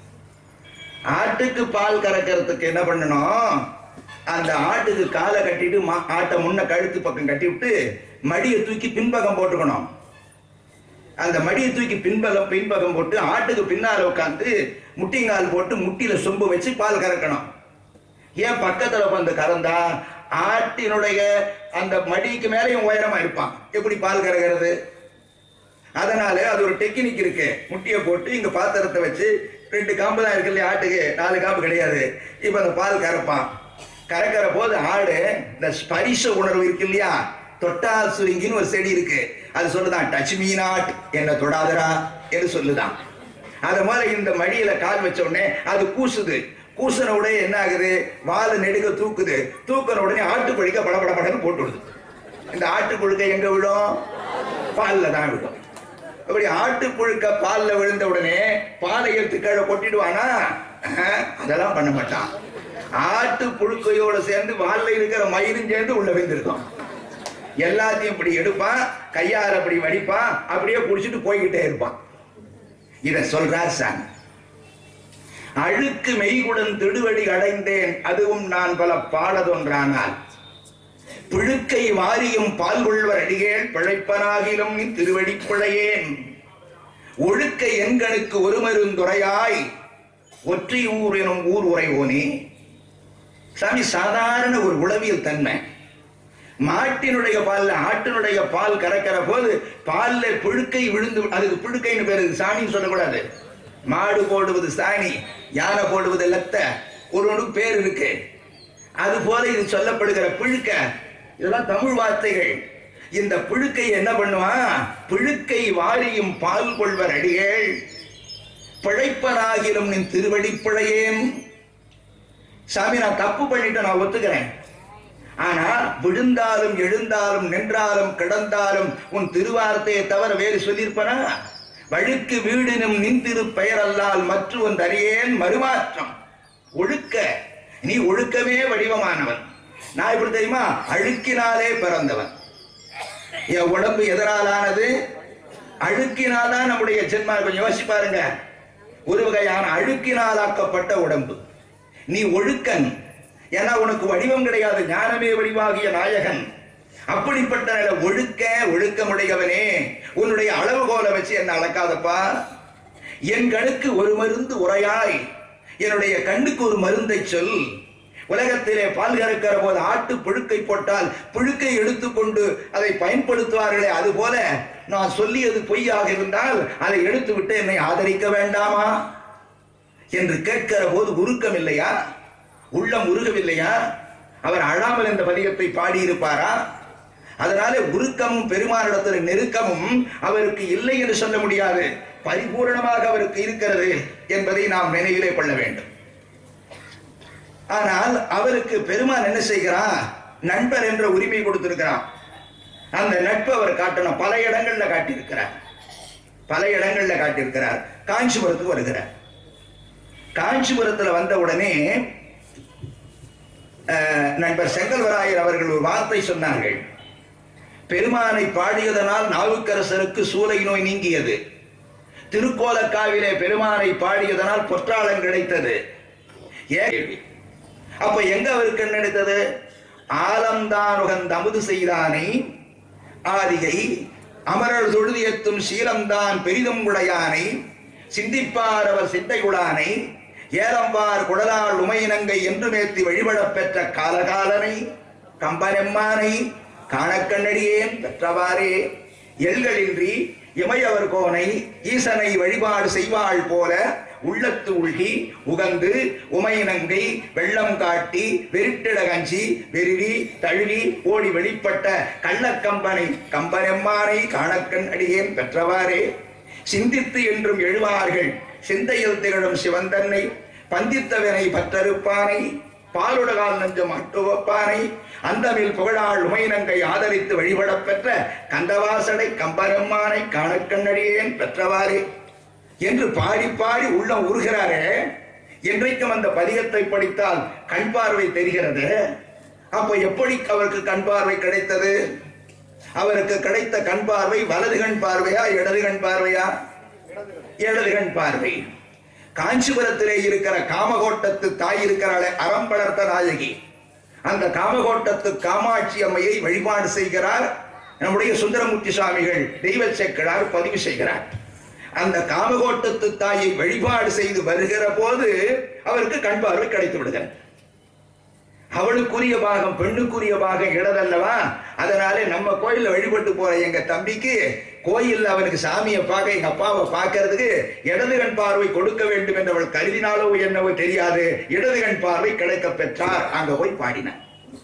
ஆட்டுக்கு பால் கறக்கிறதுக்கு என்ன பண்ணணும் அந்த ஆட்டுக்கு காலை கட்டிட்டு மா- ஆட்டை முன்ன கழுத்து பக்கம் கட்டி விட்டு மடியை தூக்கி பின்பக்கம் போட்டுக்கணும் அந்த மடியை தூக்கி பின்பகம் பின்பகம் போட்டு ஆட்டுக்கு பின்னால உட்காந்து முட்டிங்கால் போட்டு முட்டியில சொம்பு வச்சு பால் கறக்கணும் ஏன் பக்கத்துல வந்து கறந்தா ஆட்டினுடைய அந்த மடிக்கு மேலேயும் உயரமா இருப்பான் எப்படி பால் கறக்கிறது அதனால அது ஒரு டெக்னிக் இருக்கு முட்டியை போட்டு இங்க பாத்திரத்தை வச்சு ரெண்டு காம்பு தான் இருக்கு இல்லையா ஆட்டுக்கு நாலு காம்பு கிடையாது இப்ப அந்த பால் கறப்பான் கறக்கிற போது ஆடு இந்த ஸ்பரிச உணர்வு இருக்கு இல்லையா தொட்டா சுருங்கின்னு ஒரு செடி இருக்கு அது சொல்லுதான் டச் மீ நாட் என்ன தொடாதரா என்று சொல்லுதான் அது மாதிரி இந்த மடியில கால் வச்ச உடனே அது கூசுது கூசுன உடனே என்ன ஆகுது வாழை நெடுக தூக்குது தூக்குன உடனே ஆட்டு பழிக்க பட பட படன்னு போட்டு விடுது இந்த ஆட்டு புழுக்கை எங்க விழும் பால்ல தான் விழும் அப்படி ஆட்டு புழுக்க பால்ல விழுந்த உடனே பாலை எடுத்து கீழே கொட்டிடுவானா அஹ், அதெல்லாம் பண்ண மாட்டான் ஆட்டு புழுக்கையோட சேர்ந்து வால்ல இருக்கிற மயிரும் சேர்ந்து உள்ள விழுந்திருக்கும் எல்லாத்தையும் இப்படி எடுப்பான் கையால அப்படி வடிப்பான் அப்படியே புடிச்சிட்டு போய்கிட்டே இருப்பான் இத சொல்றார் சாமி அழுக்கு மெய்குடன் திடுவடி அடைந்தேன் அதுவும் நான் பல பாடதொன்றானால் பிழுக்கை வாரியும் பால் கொள்வர் அடிகேள் பிழைப்பனாகிலும் நீ திருவடி பிழையேன் ஒழுக்க எண்களுக்கு ஒரு மருந்துரையாய் ஒற்றை ஊர் எனும் ஊர் உரைவோனே சாமி சாதாரண ஒரு உளவியல் தன்மை மாட்டினுடைய பால்ல ஆட்டினுடைய பால் கறக்கிற போது பால்ல புழுக்கை விழுந்து அதுக்கு புழுக்கைன்னு பேரு சாணின்னு சொல்லக்கூடாது மாடு போடுவது சாணி யானை போடுவது லத்த ஒரு ஒரு பேர் இருக்கு அது போல இது சொல்லப்படுகிற புழுக்க இதெல்லாம் தமிழ் வார்த்தைகள் இந்த புழுக்கை என்ன பண்ணுவான் புழுக்கை வாரியும் பால் கொள்வர் அடிகள் பிழைப்பனாகிலும் நின் திருவடி பிழையேன் சாமி நான் தப்பு பண்ணிட்டேன் நான் ஒத்துக்கிறேன் ஆனா விழுந்தாலும் எழுந்தாலும் நின்றாலும் கிடந்தாலும் உன் திருவார்த்தையை தவிர வேறு சொல்லியிருப்பனா வழுக்கு வீடினும் நின்றிரு பெயரல்லால் மற்ற ஒன்று அறியேன் மறுமாற்றம் ஒழுக்க நீ ஒழுக்கமே வடிவமானவன் நான் எப்படி தெரியுமா அழுக்கினாலே பிறந்தவன் என் உடம்பு எதனாலானது அழுக்கினால் தான் நம்முடைய ஜென்மா கொஞ்சம் யோசிச்சு பாருங்க ஒரு வகையான அழுக்கினால் ஆக்கப்பட்ட உடம்பு நீ ஒழுக்கன் ஏன்னா உனக்கு வடிவம் கிடையாது ஞானமே வடிவாகிய நாயகன் அப்படிப்பட்ட நிலை ஒழுக்க ஒழுக்கமுடையவனே உன்னுடைய அளவுகோலை வச்சு என்ன அளக்காதப்பா என் கணுக்கு ஒரு மருந்து உரையாய் என்னுடைய கண்ணுக்கு ஒரு மருந்தை சொல் உலகத்திலே பால் கறக்கிற போது ஆட்டு புழுக்கை போட்டால் புழுக்கை எடுத்துக்கொண்டு அதை பயன்படுத்துவார்களே அது போல நான் சொல்லியது பொய்யாக இருந்தால் அதை எடுத்துவிட்டு என்னை ஆதரிக்க வேண்டாமா என்று கேட்கிற போது உருக்கம் இல்லையா உள்ளம் உருகவில்லையா அவர் அழாமல் இந்த பதிகத்தை பாடியிருப்பாரா அதனாலே உருக்கமும் பெருமானிடத்தில் நெருக்கமும் அவருக்கு இல்லை என்று சொல்ல முடியாது பரிபூரணமாக அவருக்கு இருக்கிறது என்பதை நாம் நினைவிலே கொள்ள வேண்டும் ஆனால் அவருக்கு பெருமான் என்ன செய்கிறான் நண்பர் என்ற உரிமை கொடுத்திருக்கிறான் அந்த நட்பு அவர் காட்டணும் பல இடங்கள்ல காட்டியிருக்கிறார் பல இடங்கள்ல காட்டியிருக்கிறார் காஞ்சிபுரத்துக்கு வருகிறார் காஞ்சிபுரத்துல வந்த உடனே அஹ், நண்பர் செங்கல்வராயர் அவர்கள் ஒரு வார்த்தை சொன்னார்கள் பெருமானை பாடியதனால் நாவுக்கரசருக்கு சூலை நோய் நீங்கியது திருக்கோலக்காவிலே பெருமானை பாடியதனால் பொற்றாளம் கிடைத்தது ஏன் கேள்வி? அப்ப எங்க அவருக்கு என்ன கிடைத்தது ஆலம்தான் உகந்த அமுது செய்தானை ஆதிகை அமரர் தொழுதியத்தும் சீலம்தான் பெரிதும் உடையானை சிந்திப்பார் அவர் சிந்தையுளானை ஏலம்பார் குடலால் உமையினங்கை என்று மேத்தி வழிபடப் பெற்ற காலகாலனை கம்பனெம்மானை காணக்கண்ணடியேன் பெற்றவாறே எல்களின்றி இமையவர் கோனை ஈசனை வழிபாடு செய்வாள் போல உள்ளத்து உள்கி உகந்து உமையினங்கை வெள்ளம் காட்டி வெறிட்டிட கஞ்சி வெறிவி தழுவி ஓடி வெளிப்பட்ட கள்ளக்கம்பனை கம்பனெம்மானை காணக்கண் அடியேன் பெற்றவாறே சிந்தித்து என்றும் எழுவார்கள் சிந்தையில் திகழும் சிவந்தன்னை பந்தித்தவனை பற்றறுப்பானை பாலுடகால் நெஞ்சம் அட்டுவப்பானை அந்தமில் புகழாள் உமையினங்கை ஆதரித்து வழிபடப் பெற்ற கந்தவாசடை கம்பரம்மானை காணக்கண்ணடியேன் பெற்றவாறே என்று பாடி பாடி உள்ளம் உருகிறாரே என்றைக்கும் அந்த பதிகத்தை படித்தால் கண் பார்வை தெரிகிறது அப்ப எப்படி அவருக்கு கண் பார்வை கிடைத்தது அவருக்கு கிடைத்த கண் பார்வை வலது கண் பார்வையா இடது கண் பார்வையா இடது கண் பார்வை காஞ்சிபுரத்திலே இருக்கிற காமகோட்டத்து தாய் இருக்கிறாளே அறம் வளர்த்த நாயகி அந்த காமகோட்டத்து காமாட்சி அம்மையை வழிபாடு செய்கிறார் நம்முடைய சுந்தரமூர்த்தி சுவாமிகள் தெய்வ செக்கிழார் பதிவு செய்கிறார் அந்த காமகோட்டத்து தாயை வழிபாடு செய்து வருகிற போது அவருக்கு கண் பார்வை கிடைத்து விடுகிறது அவளுக்குரிய பாகம் பெண்ணுக்குரிய பாகம் இடதல்லவா அதனாலே நம்ம கோயில்ல வழிபட்டு போற எங்க தம்பிக்கு கோயில்ல அவனுக்கு சாமியை பார்க்க எங்க அப்பாவை பார்க்கறதுக்கு இடது கண் பார்வை கொடுக்க வேண்டும் என்று அவள் கருதினாலோ என்னவோ தெரியாது இடது கண் பார்வை கிடைக்க பெற்றார் அங்க போய் பாடினார்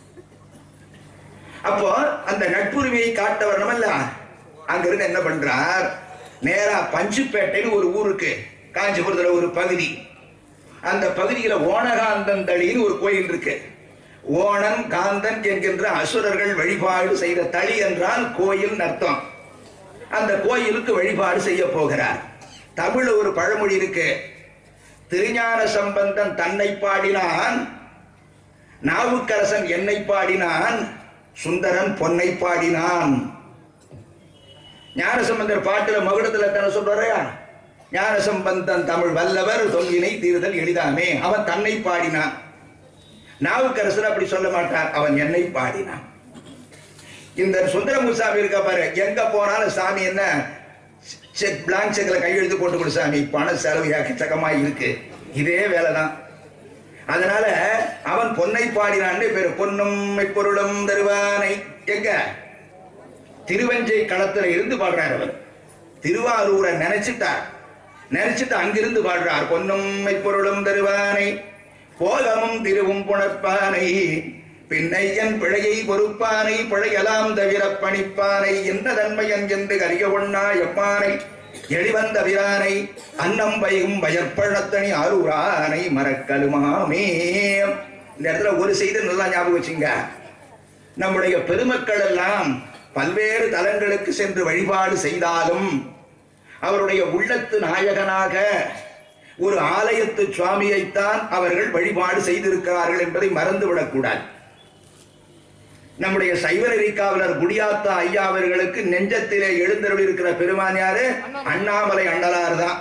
அப்போ அந்த நட்புரிமையை காட்ட வரணுமல்ல அங்கிருந்து என்ன பண்றார் நேரா பஞ்சுப்பேட்டைன்னு ஒரு ஊருக்கு காஞ்சிபுரத்துல ஒரு பகுதி அந்த பகுதியில ஓணகாந்தன் ஒரு கோயில் இருக்கு ஓணன் காந்தன் என்கின்ற அசுரர்கள் வழிபாடு செய்த தளி என்றால் கோயில் அர்த்தம் அந்த கோயிலுக்கு வழிபாடு செய்ய போகிறார் தமிழ் ஒரு பழமொழி இருக்கு திருஞான சம்பந்தன் தன்னை பாடினான் நாவுக்கரசன் என்னை பாடினான் சுந்தரன் பொன்னை பாடினான் ஞானசம்பந்தர் பாட்டுல மகுடத்துல தானே சொல்றாரு ஞானசம்பந்தன் தமிழ் வல்லவர் தொங்கினை தீர்தல் எளிதாமே அவன் தன்னை பாடினான் நாவுக்கரசர் அப்படி சொல்ல மாட்டார் அவன் என்னை பாடினான் இந்த சுந்தரமுசாமி இருக்கா பாரு எங்க போனாலும் சாமி என்ன செக் பிளாங்க் செக்ல கையெழுத்து போட்டு கொடு சாமி பண செலவு எக்கச்சக்கமா இருக்கு இதே வேலைதான் அதனால அவன் பொன்னை பாடினான்னு பேரு பொன்னும் பொருளும் தருவானை எங்க திருவஞ்சை களத்துல இருந்து பாடுறார் அவர் திருவாரூரை நினைச்சிட்டார் நினைச்சிட்டு அங்கிருந்து பாடுறார் பொன்னும் பொருளும் தருவானை போகமும் திருவும் புணர்ப்பானை பின்னையன் பிழையை பொறுப்பானை பிழையலாம் தவிர பணிப்பானை என்ன தன்மையன் என்று கரிய ஒண்ணா எம்மானை எளிவந்த விரானை அன்னம் வைகும் வயற்பழத்தனி ஆரூரானை மறக்கலுமாமே இந்த இடத்துல ஒரு செய்தி நல்லா ஞாபகம் வச்சுங்க நம்முடைய பெருமக்கள் எல்லாம் பல்வேறு தலங்களுக்கு சென்று வழிபாடு செய்தாலும் அவருடைய உள்ளத்து நாயகனாக ஒரு ஆலயத்து சுவாமியைத்தான் அவர்கள் வழிபாடு செய்திருக்கிறார்கள் என்பதை மறந்துவிடக்கூடாது நம்முடைய சைவநெறி காவலர் குடியாத்தா ஐயா அவர்களுக்கு நெஞ்சத்திலே எழுந்தருள் இருக்கிற பெருமான் யாரு அண்ணாமலை அண்டலார் தான்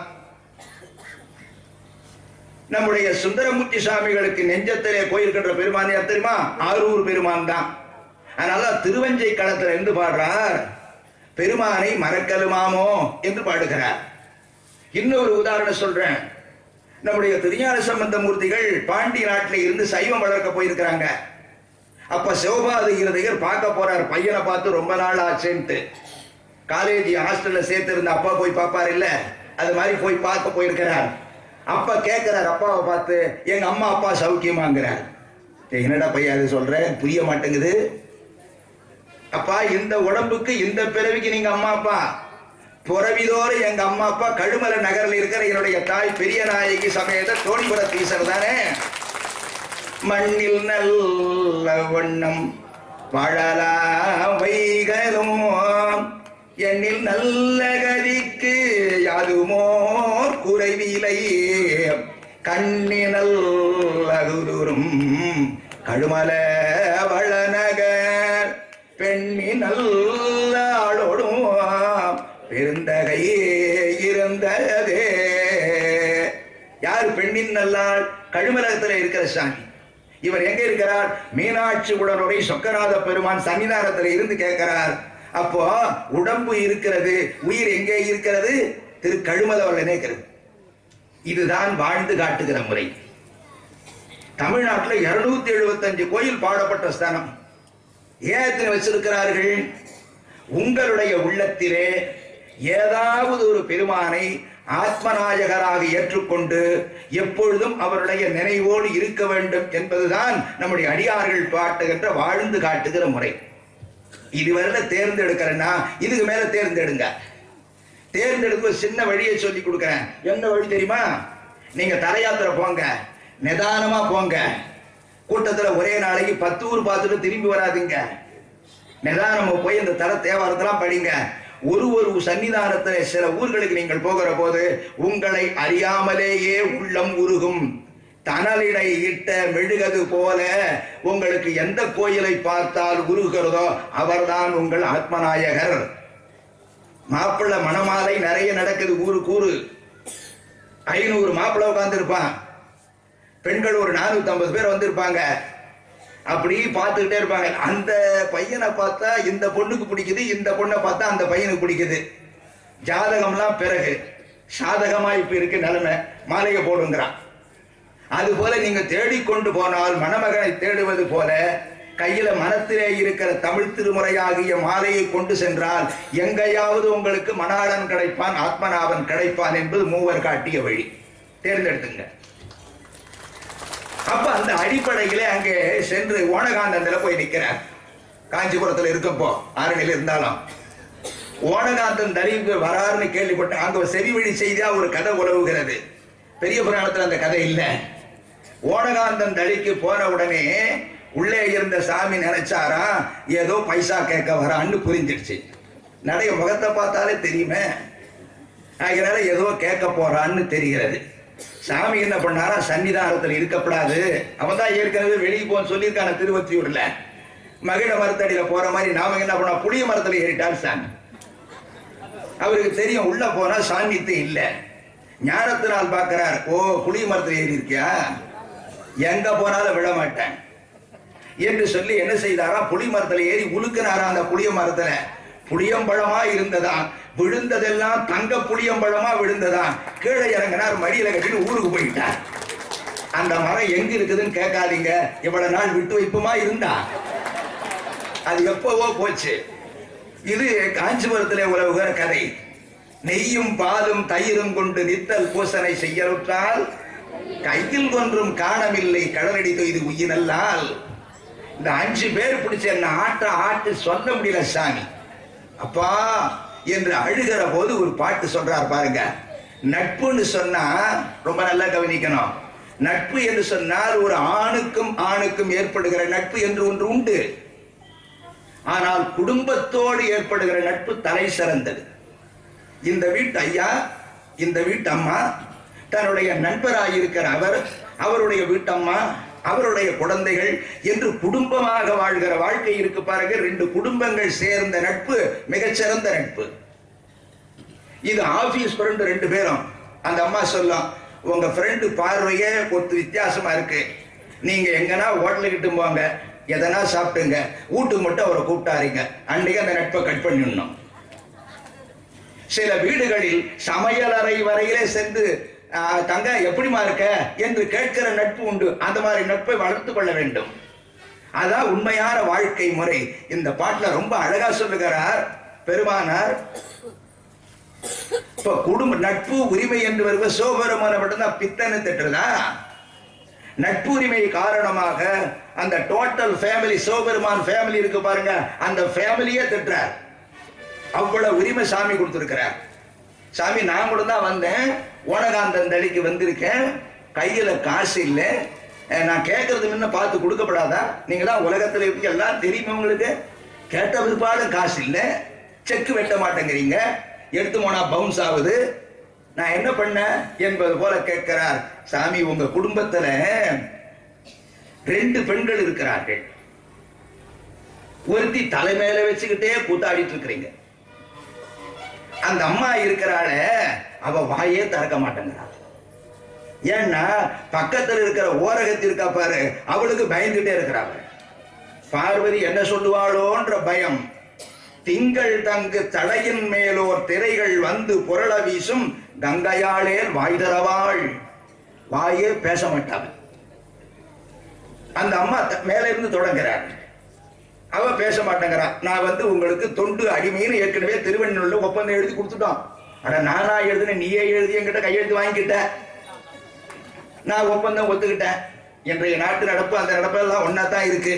நம்முடைய சுந்தரமூர்த்தி சாமிகளுக்கு நெஞ்சத்திலே கோயில் கட்டுற பெருமான் யார் தெரியுமா ஆரூர் பெருமான் தான் அதனால திருவஞ்சை களத்துல இருந்து பாடுறார் பெருமானை மறக்கலுமாமோ என்று பாடுகிறார் இன்னொரு உதாரணம் சொல்றேன் நம்முடைய திருஞான சம்பந்த மூர்த்திகள் பாண்டி நாட்டில் இருந்து சைவம் வளர்க்க போயிருக்கிறாங்க அப்ப சிவபாதி இருதயர் பார்க்க போறார் பையனை பார்த்து ரொம்ப நாள் ஆச்சுன்ட்டு காலேஜ் ஹாஸ்டல்ல சேர்த்து இருந்த அப்பா போய் பார்ப்பார் இல்ல அது மாதிரி போய் பார்க்க போயிருக்கிறார் அப்பா கேட்கிறார் அப்பாவை பார்த்து எங்க அம்மா அப்பா சௌக்கியமாங்கிறார் "டேய், என்னடா பையன் அது சொல்ற புரிய மாட்டேங்குது அப்பா இந்த உடம்புக்கு இந்த பிறவிக்கு நீங்க அம்மா அப்பா புறவிதோறு எங்க அம்மா அப்பா கழுமல நகரில் இருக்கிற என்னுடைய தாய் பெரிய நாயகி சமேத தோணிபுர தீசர் தானே மண்ணில் நல்ல வண்ணம் வாழலாம் வைகளும் எண்ணில் நல்ல கதிக்கு யாதுமோர் குறைவிலை கண்ணினல் அகுதுரும் கழுமல வளநகர் பெண்ணினல் ஆளோடும் பெருந்தகை இருந்ததே யார் பெண்ணின் நல்லாள் கழுமலகத்தில் இருக்கிற சாமி இவர் எங்க இருக்கிறார் மீனாட்சி உடனுடைய சொக்கநாத பெருமான் சன்னிதானத்தில் இருந்து கேட்கிறார் அப்போ உடம்பு இருக்கிறது உயிர் எங்கே இருக்கிறது திரு கழுமலவர்கள் இருக்கிறது இதுதான் வாழ்ந்து காட்டுகிற முறை தமிழ்நாட்டில் இருநூத்தி எழுபத்தஞ்சு கோயில் பாடப்பட்ட ஸ்தானம் ஏன் வச்சிருக்கிறார்கள் உங்களுடைய உள்ளத்திலே ஏதாவது ஒரு பெருமானை ஆத்மநாயகராக ஏற்றுக்கொண்டு எப்பொழுதும் அவருடைய நினைவோடு இருக்க வேண்டும் என்பதுதான் நம்முடைய அடியார்கள் பாட்டுகின்ற வாழ்ந்து காட்டுகிற முறை இதுவரை தேர்ந்தெடுக்கிறேன்னா இதுக்கு மேல தேர்ந்தெடுங்க தேர்ந்தெடுக்க சின்ன வழியை சொல்லி கொடுக்கிறேன் என்ன வழி தெரியுமா நீங்க தல யாத்திரை போங்க நிதானமா போங்க கூட்டத்துல ஒரே நாளைக்கு பத்து ஊர் பார்த்துட்டு திரும்பி வராதீங்க நிதானமா போய் இந்த தர தேவாரத்தெல்லாம் படிங்க ஒரு ஒரு சன்னிதானத்துல சில ஊர்களுக்கு நீங்கள் போகிற போது உங்களை அறியாமலேயே உள்ளம் உருகும் தணலிடை இட்ட மெழுகது போல உங்களுக்கு எந்த கோயிலை பார்த்தால் உருகிறதோ அவர்தான் உங்கள் ஆத்மநாயகர் மாப்பிள்ளை மணமாலை நிறைய நடக்குது ஊரு கூறு ஐநூறு மாப்பிள்ளை உட்கார்ந்துருப்பான் பெண்கள் ஒரு நானூத்தி ஐம்பது பேர் வந்திருப்பாங்க அப்படி பார்த்துக்கிட்டே இருப்பாங்க அந்த பையனை பார்த்தா இந்த பொண்ணுக்கு பிடிக்குது இந்த பொண்ணை பார்த்தா அந்த பையனுக்கு பிடிக்குது ஜாதகம்லாம் பிறகு சாதகமா இப்ப இருக்கு நிலைமை மாலையை போடுங்கிறான் அது போல நீங்க தேடிக்கொண்டு போனால் மணமகனை தேடுவது போல கையில மனத்திலே இருக்கிற தமிழ் திருமுறையாகிய மாலையை கொண்டு சென்றால் எங்கேயாவது உங்களுக்கு மணாளன் கிடைப்பான் ஆத்மநாபன் கிடைப்பான் என்பது மூவர் காட்டிய வழி தேர்ந்தெடுத்துங்க அப்ப அந்த அடிப்படையிலே அங்கே சென்று ஓனகாந்தத்துல போய் நிக்கிறார் காஞ்சிபுரத்துல இருக்கப்போ ஆரணியில் இருந்தாலும் ஓனகாந்தன் தரிப்பு வராருன்னு கேள்விப்பட்டு அங்க ஒரு செவி வழி செய்தியா ஒரு கதை உலவுகிறது பெரிய புராணத்துல அந்த கதை இல்ல ஓனகாந்தன் தளிக்கு போன உடனே உள்ளே இருந்த சாமி நினைச்சாரா ஏதோ பைசா கேட்க வரான்னு புரிஞ்சிடுச்சு நடைய முகத்தை பார்த்தாலே தெரியுமே அதனால ஏதோ கேட்க போறான்னு தெரிகிறது சாமி என்ன பண்ணாரா சன்னிதானத்தில் இருக்கப்படாது அவன் தான் ஏற்கனவே வெளியே போன்னு சொல்லியிருக்கான திருவத்தியூர்ல மகிழ மரத்தடியில போற மாதிரி நாம என்ன பண்ணா புளிய மரத்துல ஏறிட்டார் சாமி அவருக்கு தெரியும் உள்ள போனா சாநித்தியம் இல்ல ஞானத்தினால் பார்க்கிறார் ஓ புளிய மரத்துல ஏறி இருக்கியா எங்க போனாலும் விட மாட்டேன் என்று சொல்லி என்ன செய்தாரா புளி மரத்துல ஏறி உழுக்கினாரா அந்த புளிய மரத்துல புளியம்பழமா இருந்ததாம் விழுந்ததெல்லாம் தங்க புளியம்பழமா விழுந்ததாம் கீழே இறங்கினார் மடியில கட்டிட்டு ஊருக்கு போயிட்டார் அந்த மரம் எங்க இருக்குதுன்னு கேட்காதீங்க இவ்வளவு நாள் விட்டு வைப்புமா இருந்தா அது எப்பவோ போச்சு இது காஞ்சிபுரத்திலே உலவுகிற கதை நெய்யும் பாலும் தயிரும் கொண்டு நித்தல் பூசனை செய்யலுற்றால் கையில் ஒன்றும் காணவில்லை கடலடி தொய்து உயிரல்லால் இந்த அஞ்சு பேர் பிடிச்ச என்ன ஆட்ட ஆட்டு சொல்ல முடியல சாமி அப்பா என்று அழுகிற போது ஒரு பாட்டு சொல்றார் பாருங்க நட்புன்னு சொன்னா ரொம்ப நல்லா கவனிக்கணும் நட்பு என்று சொன்னால் ஒரு ஆணுக்கும் ஆணுக்கும் ஏற்படுகிற நட்பு என்று ஒன்று உண்டு ஆனால் குடும்பத்தோடு ஏற்படுகிற நட்பு தலை சிறந்தது இந்த வீட்டு ஐயா இந்த வீட்டு அம்மா தன்னுடைய நண்பராயிருக்கிற அவர் அவருடைய வீட்டம்மா அவருடைய குழந்தைகள் என்று குடும்பமாக வாழ்கிற வாழ்க்கை இருக்கு பாருங்க ரெண்டு குடும்பங்கள் சேர்ந்த நட்பு மிகச்சிறந்த நட்பு இது ஆபீஸ் ஃப்ரெண்டு ரெண்டு பேரும் அந்த அம்மா சொல்லும் உங்க ஃப்ரெண்டு பார்வையே ஒத்து வித்தியாசமா இருக்கு நீங்க எங்கன்னா ஹோட்டலுக்கிட்டு போங்க எதனா சாப்பிட்டுங்க வீட்டுக்கு மட்டும் அவரை கூப்பிட்டாருங்க அன்னைக்கு அந்த நட்பை கட் பண்ணிடணும் சில வீடுகளில் சமையலறை வரையிலே சென்று "ஆ, தங்க எப்படிமா இருக்க என்று கேட்கிற நட்பு உண்டு அந்த மாதிரி நட்பை வளர்த்து கொள்ள வேண்டும் அதான் உண்மையான வாழ்க்கை முறை இந்த பாட்டுல ரொம்ப அழகா சொல்லுகிறார் பெருமானார் இப்ப குடும்ப நட்பு உரிமை என்று வருவ சோபரமான மட்டும்தான் பித்தன்னு திட்டுறதா நட்பு உரிமை காரணமாக அந்த டோட்டல் ஃபேமிலி சோபெருமான் ஃபேமிலி இருக்கு பாருங்க அந்த ஃபேமிலியே திட்டுறார் அவ்வளவு உரிமை சாமி கொடுத்திருக்கிறார் சாமி நான் கூட தான் வந்தேன் ஓனகாந்தன் தடிக்கு வந்திருக்கேன் கையில காசு இல்லை அஹ், நான் கேட்கறது முன்ன பார்த்து கொடுக்கப்படாதா நீங்க தான் உலகத்துல இருக்கு எல்லாம் தெரியுமா உங்களுக்கு கேட்ட பிற்பாடும் காசு இல்லை செக் வெட்ட மாட்டேங்கிறீங்க எடுத்து போனா பவுன்ஸ் ஆகுது நான் என்ன பண்ணேன் என்பது போல கேட்கிறார் சாமி உங்க குடும்பத்துல ரெண்டு பெண்கள் இருக்கிறார்கள் ஒருத்தி தலை மேல வச்சுக்கிட்டே கூத்தாடிட்டு இருக்கிறீங்க அந்த அம்மா இருக்கிறாள அவ வாயே திறக்க மாட்டேங்கிறா ஏன்னா பக்கத்துல இருக்கிற ஓரகத்தி இருக்கா பாரு அவளுக்கு பயந்துட்டே இருக்கிறாங்க பார்வதி என்ன சொல்லுவாளோன்ற பயம் திங்கள் தங்கு தடையின் மேலோர் திரைகள் வந்து புரள வீசும் கங்கையாளே வாய் தரவாள் வாயே பேச மாட்டாள் அந்த அம்மா த- மேல இருந்து தொடங்குறார் அவ பேச மாட்டேங்கிறா நான் வந்து உங்களுக்கு தொண்டு அடிமைன்னு ஏற்கனவே திருவண்ணூர்ல ஒப்பந்தம் எழுதி கொடுத்துட்டோம் அட நானா எழுதுன நீயே எழுதி என்கிட்ட கையெழுத்து வாங்கிக்கிட்ட நான் ஒப்பந்தம் ஒத்துக்கிட்டேன் இன்றைய நாட்டு நடப்பு அந்த நடப்பெல்லாம் ஒன்னா தான் இருக்கு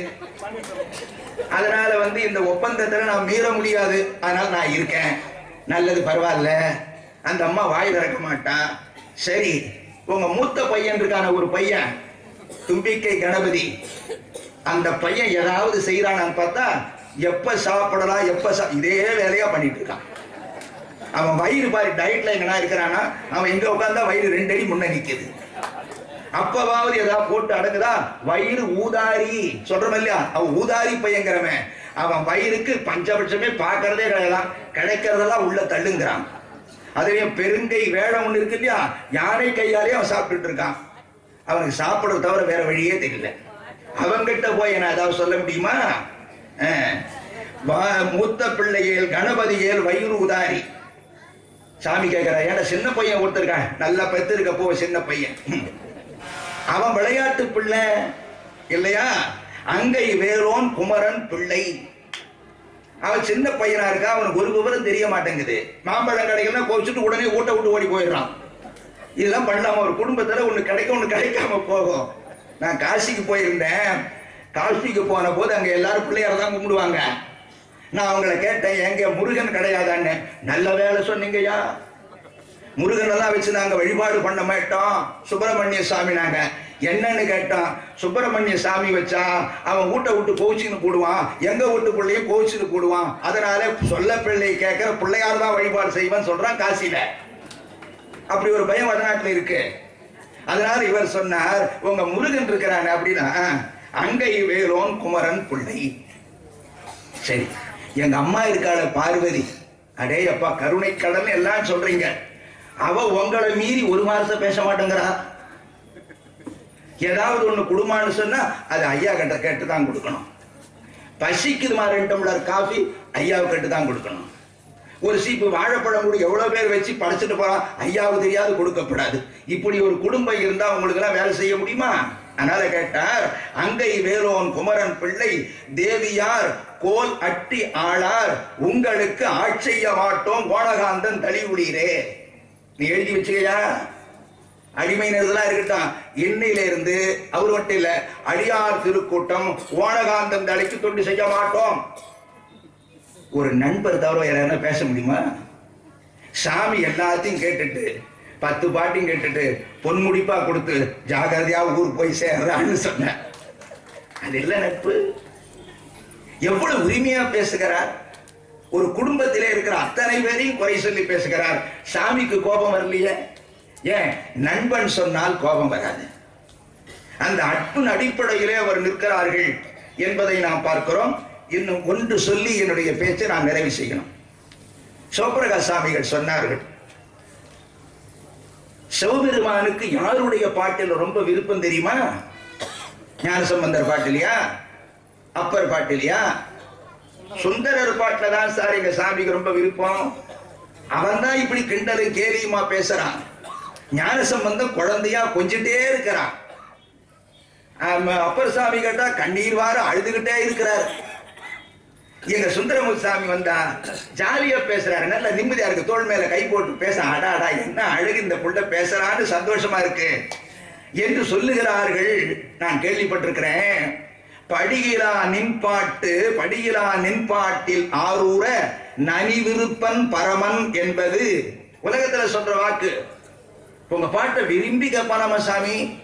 அதனால வந்து இந்த ஒப்பந்தத்துல நான் மீற முடியாது அதனால நான் இருக்கேன் நல்லது பரவாயில்ல அந்த அம்மா வாய் திறக்க மாட்டான் சரி உங்க மூத்த பையன் இருக்கான ஒரு பையன் தும்பிக்கை கணபதி அந்த பையன் ஏதாவது செய்யறானான்னு பார்த்தா எப்ப சாப்பிடலாம் எப்ப சா- இதே வேலையா பண்ணிட்டு இருக்கான் அவன் வயிறு பாரு டயட்ல எங்கனா இருக்கிறானா அவன் எங்க உட்கார்ந்தா வயிறு ரெண்டு அடி முன்ன நிக்குது அப்பவாவது ஏதாவது போட்டு அடங்குதா வயிறு ஊதாரி சொல்றோம் இல்லையா அவன் ஊதாரி பையங்கிறவன் அவன் வயிறுக்கு பஞ்சபட்சமே பார்க்கறதே கிடையாது கிடைக்கிறதெல்லாம் உள்ள தள்ளுங்கிறான் அதுலயும் பெருங்கை வேடம் ஒண்ணு இருக்கு இல்லையா யானை கையாலே அவன் சாப்பிட்டுட்டு இருக்கான் அவனுக்கு சாப்பிடுறத தவிர வேற வழியே தெரியல அவங்கிட்ட போய் நான் ஏதாவது சொல்ல முடியுமா அஹ். வா- மூத்த பிள்ளைகள் கணபதிகள் வயிறு உதாரி சாமி கேட்கிறா ஏன்னா சின்ன பையன் ஒருத்தருக்கான் நல்லா பெத்து இருக்க போ சின்ன பையன் ம். அவன் விளையாட்டு பிள்ளை இல்லையா அங்கை வேரோன் குமரன் பிள்ளை அவன் சின்ன பையனா இருக்கா அவனுக்கு ஒரு விவரம் தெரிய மாட்டேங்குது மாம்பழம் கிடைக்கலன்னா கோச்சிட்டு உடனே ஊட்ட விட்டு ஓடி போயிடுறான் இதெல்லாம் பண்ணாம ஒரு குடும்பத்துல ஒண்ணு கிடைக்கும் ஒண்ணு கிடைக்காம போகும் நான் காசிக்கு போயிருந்தேன் காசிக்கு போன போது அங்க எல்லாரும் பிள்ளையார தான் கும்பிடுவாங்க நான் அவங்கள கேட்டேன் எங்க முருகன் கிடையாதான்னு நல்ல வேலை சொன்னீங்கய்யா முருகன் எல்லாம் வச்சு நாங்க வழிபாடு பண்ண மாட்டோம் சுப்பிரமணிய சாமி நாங்க என்னன்னு கேட்டோம் சுப்பிரமணிய சாமி வச்சா அவன் வீட்டை விட்டு கோச்சின்னு போடுவான் எங்க வீட்டுக்குள்ளேயும் கோச்சின்னு போடுவான் அதனால சொல்ல பிள்ளை கேட்கிற பிள்ளையார் தான் வழிபாடு செய்வான்னு சொல்றான் காசியில அப்படி ஒரு பயம் வடநாட்டுல இருக்கு அதனால இவர் சொன்னார் உங்க முருகன் இருக்கிறாங்க அப்படின்னா அங்கை வேலோன் குமரன் பிள்ளை சரி எங்க அம்மா இருக்காள பார்வதி அடே அப்பா கருணை கடல் எல்லாம் சொல்றீங்க அவ உங்களை மீறி ஒரு வாரத்தை பேச மாட்டேங்கிறா ஏதாவது ஒண்ணு குடுமான்னு சொன்னா அது ஐயா கிட்ட கேட்டு தான் கொடுக்கணும் பசிக்குதுமா ரெண்டு டம்ளர் காஃபி ஐயாவுக்கு கேட்டு தான் கொடுக்கணும் ஒரு சீப்பு வாழைப்பழம் கூட எவ்வளவு பேர் வச்சு படைச்சிட்டு போறான் ஐயாவுக்கு தெரியாது கொடுக்கப்படாது இப்படி ஒரு குடும்பம் இருந்தா உங்களுக்கு எல்லாம் வேலை செய்ய முடியுமா அதனால கேட்டார் அங்கை வேலோன் குமரன் பிள்ளை தேவியார் கோல் அட்டி ஆளார் உங்களுக்கு ஆட்செய்ய மாட்டோம் கோணகாந்தன் தளிவுளீரே நீ எழுதி வச்சுக்கையா அடிமையினர்லாம் இருக்கட்டும் இன்னையில இருந்து அவர் மட்டும் இல்ல அடியார் திருக்கூட்டம் ஓணகாந்தன் தலைக்கு தொண்டு செய்ய மாட்டோம் ஒரு நண்பர் தவிர வேற என்ன பேச முடியுமா சாமி எல்லாத்தையும் கேட்டுட்டு பத்து பாட்டையும் கேட்டுட்டு பொன்முடிப்பா கொடுத்து ஜாகிரதையா ஊர் போய் சேர்றான்னு சொன்ன அது இல்ல நட்பு எவ்வளவு உரிமையா பேசுகிறார் ஒரு குடும்பத்திலே இருக்கிற அத்தனை பேரையும் குறை சொல்லி பேசுகிறார் சாமிக்கு கோபம் வரலையே ஏன் நண்பன் சொன்னால் கோபம் வராது அந்த அன்பின் அடிப்படையிலே அவர் நிற்கிறார்கள் என்பதை நாம் பார்க்கிறோம் இன்னும் ஒன்று சொல்லி என்னுடைய பேச்சை நான் நிறைவு செய்யணும் சிவபிரகாஷ் சாமிகள் சொன்னார்கள் சிவபெருமானுக்கு யாருடைய பாட்டில் ரொம்ப விருப்பம் தெரியுமா ஞானசம்பந்தர் பாட்டிலையா அப்பர் பாட்டிலையா சுந்தரர் பாட்டில தான் சார் எங்க சாமிக்கு ரொம்ப விருப்பம் அவன் தான் இப்படி கிண்டலும் கேலியுமா பேசுறான் ஞானசம்பந்தம் குழந்தையா கொஞ்சிட்டே இருக்கிறான் ஆமா, அப்பர் சாமி கேட்டா கண்ணீர் வார அழுதுகிட்டே இருக்கிறார் எங்க சுந்தரமுத்து சாமி வந்தா ஜாலியா பேசுறாரு நல்ல நிம்மதியா இருக்கு தோள் மேல கை போட்டு பேச அடா அடா என்ன அழகு இந்த புள்ள பேசுறான்னு சந்தோஷமா இருக்கு என்று சொல்லுகிறார்கள் நான் கேள்விப்பட்டிருக்கிறேன் படியிலா நின்பாட்டு படியிலா நின்பாட்டில் ஆரூர நனிவிருப்பன் பரமன் என்பது உலகத்துல சொல்ற வாக்கு உங்க பாட்டை விரும்பி கேட்பானாமா சாமி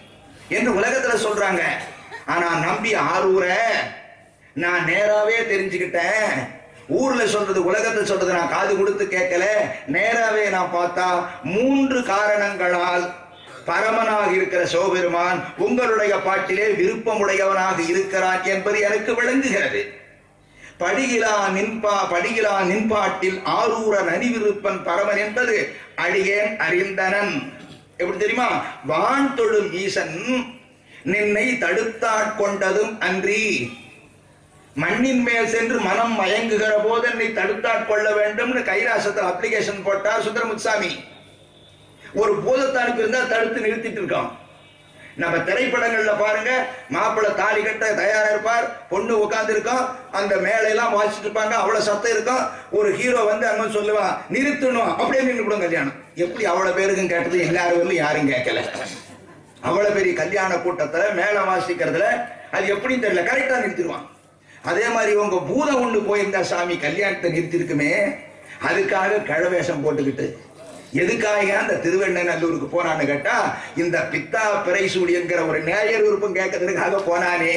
என்று உலகத்துல சொல்றாங்க ஆனா நம்பி ஆரூர நான் நேராவே தெரிஞ்சுக்கிட்டேன் ஊர்ல சொல்றது உலகத்துல சொல்றது நான் காது கொடுத்து கேட்கல நேராவே நான் பார்த்தா மூன்று காரணங்களால் பரமனாக இருக்கிற சிவபெருமான் உங்களுடைய பாட்டிலே விருப்பமுடையவனாக இருக்கிறான் என்பது எனக்கு விளங்குகிறது படிகிலா நின்பா படிகிலா நின்பாட்டில் ஆரூரன் அணிவிருப்பன் பரமன் என்பது அடியேன் அறிந்தனன் எப்படி தெரியுமா வான் தொழும் ஈசன் நின்னை தடுத்தாட்கொண்டதும் அன்றி மண்ணின் மேல் சென்று மனம் மயங்குகிற போது என்னை தடுத்தாட்கொள்ள வேண்டும்னு கைலாசத்தில் அப்ளிகேஷன் போட்டார் சுந்தரமுத்சாமி ஒரு பூதத்தை அனுப்பியிருந்தா தடுத்து நிறுத்திட்டு இருக்கோம் நம்ம திரைப்படங்கள்ல பாருங்க மாப்பிள்ளை தாலி கட்ட தயாரா இருப்பார் பொண்ணு உட்கார்ந்து இருக்கோம் அந்த மேலையெல்லாம் வாசிச்சுட்டு இருப்பாங்க அவ்வளவு சத்தம் இருக்கும் ஒரு ஹீரோ வந்து அங்க சொல்லுவான் நிறுத்தணும் அப்படியே நின்று கூட கல்யாணம் எப்படி அவ்வளவு பேருக்கும் கேட்டது எல்லாரும் யாரும் கேட்கல அவ்வளவு பெரிய கல்யாண கூட்டத்துல மேல வாசிக்கிறதுல அது எப்படின்னு தெரியல கரெக்டா நிறுத்திடுவான் அதே மாதிரி உங்க பூதம் ஒண்ணு போயிருந்தா சாமி கல்யாணத்தை நிறுத்திருக்குமே அதுக்காக கழவேஷம் போட்டுக்கிட்டு எதுக்காக அந்த திருவெண்ணநல்லூருக்கு போனான்னு கேட்டா இந்த பித்தா பிறைசூடி என்கிற ஒரு நேயர் விருப்பம் கேட்கறதுக்காக போனானே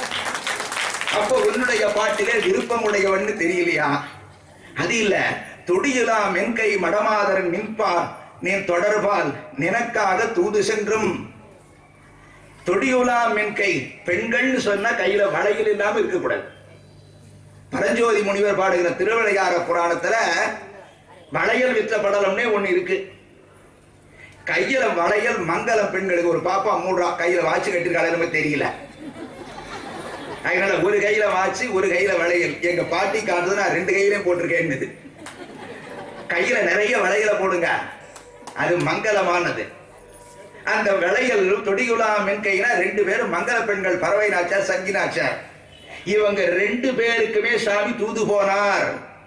அப்ப உன்னுடைய பாட்டிலே விருப்பம் உடையவன்னு தெரியலையா அது இல்ல துடியலாம் மென்கை மடமாதரன் நின்பார் நீ தொடர்பால் நினக்காக தூது சென்றும் தொடியுலாம் மென்கை பெண்கள்னு சொன்னா கையில வளையல் இல்லாம இருக்கக்கூடாது பரஞ்சோதி முனிவர் பாடுகிற திருவிளையாட புராணத்துல வளையல் வித்த படலம்னே ஒண்ணு இருக்கு கையில வளையல் மங்களம் பெண்களுக்கு ஒரு பாப்பா மூடுறா கையில வாட்சி கட்டிருக்காள் நமக்கு தெரியல அதனால ஒரு கையில வாட்சி ஒரு கையில வளையல் எங்க பாட்டி காட்டுறது நான் ரெண்டு கையிலையும் போட்டிருக்கேன்னு கையில நிறைய வளையல போடுங்க அது மங்களமானது அந்த வளையல் தொடிகுலா மென்கைனா ரெண்டு பேரும் மங்கள பெண்கள் பறவை நாச்சார் சங்கி நாச்சார் இவங்க ரெண்டு பேருக்குமே சாமி தூது போனார்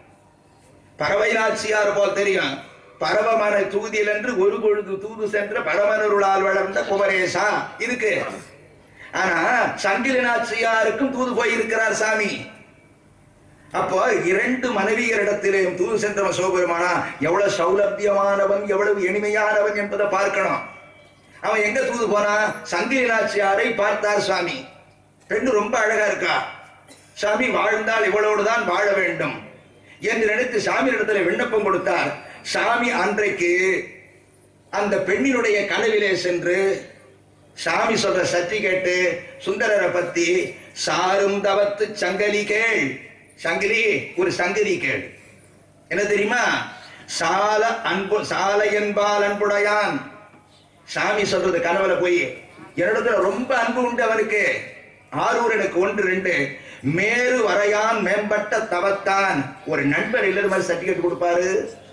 பறவை நாச்சியார் போல் தெரியும் பரவமன தூதில் என்று ஒரு பொழுது தூது சென்ற பரமனருளால் வளர்ந்த குமரேசா இருக்கு ஆனா சங்கிலி நாச்சியாருக்கும் தூது போயிருக்கிறார் சாமி அப்போ இரண்டு மனைவியரிடத்திலேயும் தூது சென்றவன் சிவபெருமானா எவ்வளவு சௌலபியமானவன் எவ்வளவு எளிமையானவன் என்பதை பார்க்கணும் அவன் எங்க தூது போனா சங்கிலி நாச்சியாரை பார்த்தார் சுவாமி பெண்ணு ரொம்ப அழகா இருக்கா சாமி வாழ்ந்தால் இவளோடு தான் வாழ வேண்டும் என்று நினைத்து சாமி இடத்துல விண்ணப்பம் கொடுத்தார் சாமி அன்றைக்கு அந்த பெண்ணினுடைய கனவிலே சென்று சாமி சொல்ற சத்தி கேட்டு சுந்தரரை பத்தி சாரும் தவத்து சங்கலி கேள் சங்கிலி ஒரு சங்கதி கேள் என்ன தெரியுமா சால அன்பு சால என்பால் அன்புடையான் சாமி சொல்றது கனவுல போய் என்னிடத்துல ரொம்ப அன்பு உண்டு அவனுக்கு ஆரூர் எனக்கு ஒன்று ரெண்டு மேரு வரையான் மேம்பட்ட தவத்தான் ஒரு நண்பர் இல்லது மாதிரி சர்டிபிகேட் கொடுப்பாரு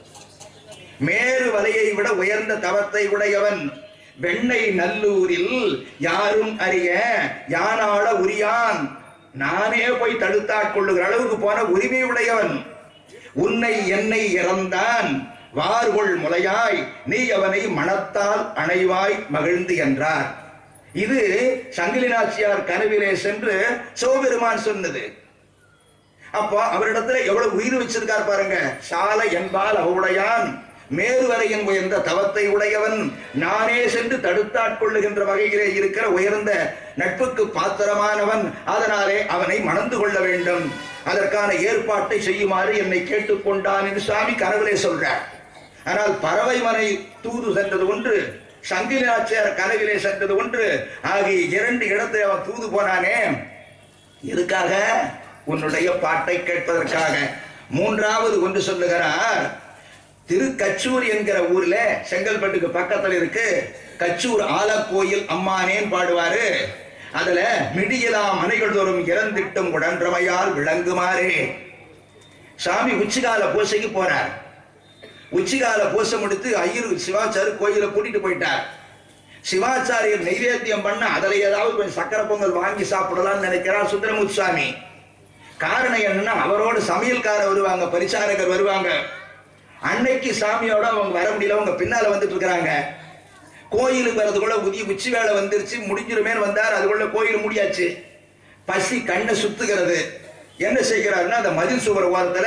மேரு வலையை விட உயர்ந்த தவத்தை உடையவன் வெண்ணை நல்லூரில் யாரும் அறிய யானாள உரியான் நானே போய் தடுத்தாட்கொள்ளுகிற அளவுக்கு போன உரிமை உடையவன் உன்னை என்னை இறந்தான் வார்கொள் முலையாய் நீ அவனை மனத்தால் அணைவாய் மகிழ்ந்து என்றார் இது சங்கிலி நாச்சியார் கனவிலே சென்று சிவபெருமான் சொன்னது அப்போ அவரிடத்துல எவ்வளவு உயிர் வச்சிருக்கார் பாருங்க சால என்பால் அவவுடையான் மேருவரையின் உயர்ந்த தவத்தை உடையவன் நானே சென்று தடுத்தாட்கொள்ளுகின்ற வகையிலே இருக்கிற உயர்ந்த நட்புக்கு பாத்திரமானவன் அதனாலே அவனை மணந்து கொள்ள வேண்டும் அதற்கான ஏற்பாட்டை செய்யுமாறு என்னை கேட்டுக்கொண்டான் என்று சாமி கனவிலே சொல்றார் ஆனால் பறவை மனை தூது சென்றது ஒன்று சங்கிலாச்சியார் கனவிலே சென்றது ஒன்று ஆகிய இரண்டு இடத்தை அவன் தூது போனானே எதுக்காக உன்னுடைய பாட்டை கேட்பதற்காக மூன்றாவது ஒன்று சொல்லுகிறார் திருக்கச்சூர் என்கிற ஊர்ல செங்கல்பட்டுக்கு பக்கத்துல இருக்கு கச்சூர் ஆலக்கோயில் அம்மானேன்னு பாடுவாரு அதுல மிடியலா மனைகள் தோறும் இறந்திட்டும் உடன்றமையால் விளங்குமாறே சாமி உச்சிகால பூசைக்கு போறார் உச்சிகால பூசை முடித்து ஐயர் சிவாச்சாரி கோயில கூட்டிட்டு போயிட்டார் சிவாச்சாரியர் நைவேத்தியம் பண்ண அதுல ஏதாவது கொஞ்சம் சக்கரை பொங்கல் வாங்கி சாப்பிடலாம்னு நினைக்கிறார் சுந்தரமுத்துசாமி காரணம் என்னன்னா அவரோட சமையல்காரர் வருவாங்க பரிசாரகர் வருவாங்க அன்னைக்கு சாமியோட அவங்க வர முடியல அவங்க பின்னால வந்துட்டு இருக்கிறாங்க கோயிலுக்கு வரதுக்குள்ள உதி உச்சி வேலை வந்துருச்சு முடிஞ்சிருமேன்னு வந்தார் அதுக்குள்ள கோயில் முடியாச்சு பசி கண்ணை சுத்துகிறது என்ன செய்கிறாருன்னா அந்த மதில் சுவர் ஓரத்துல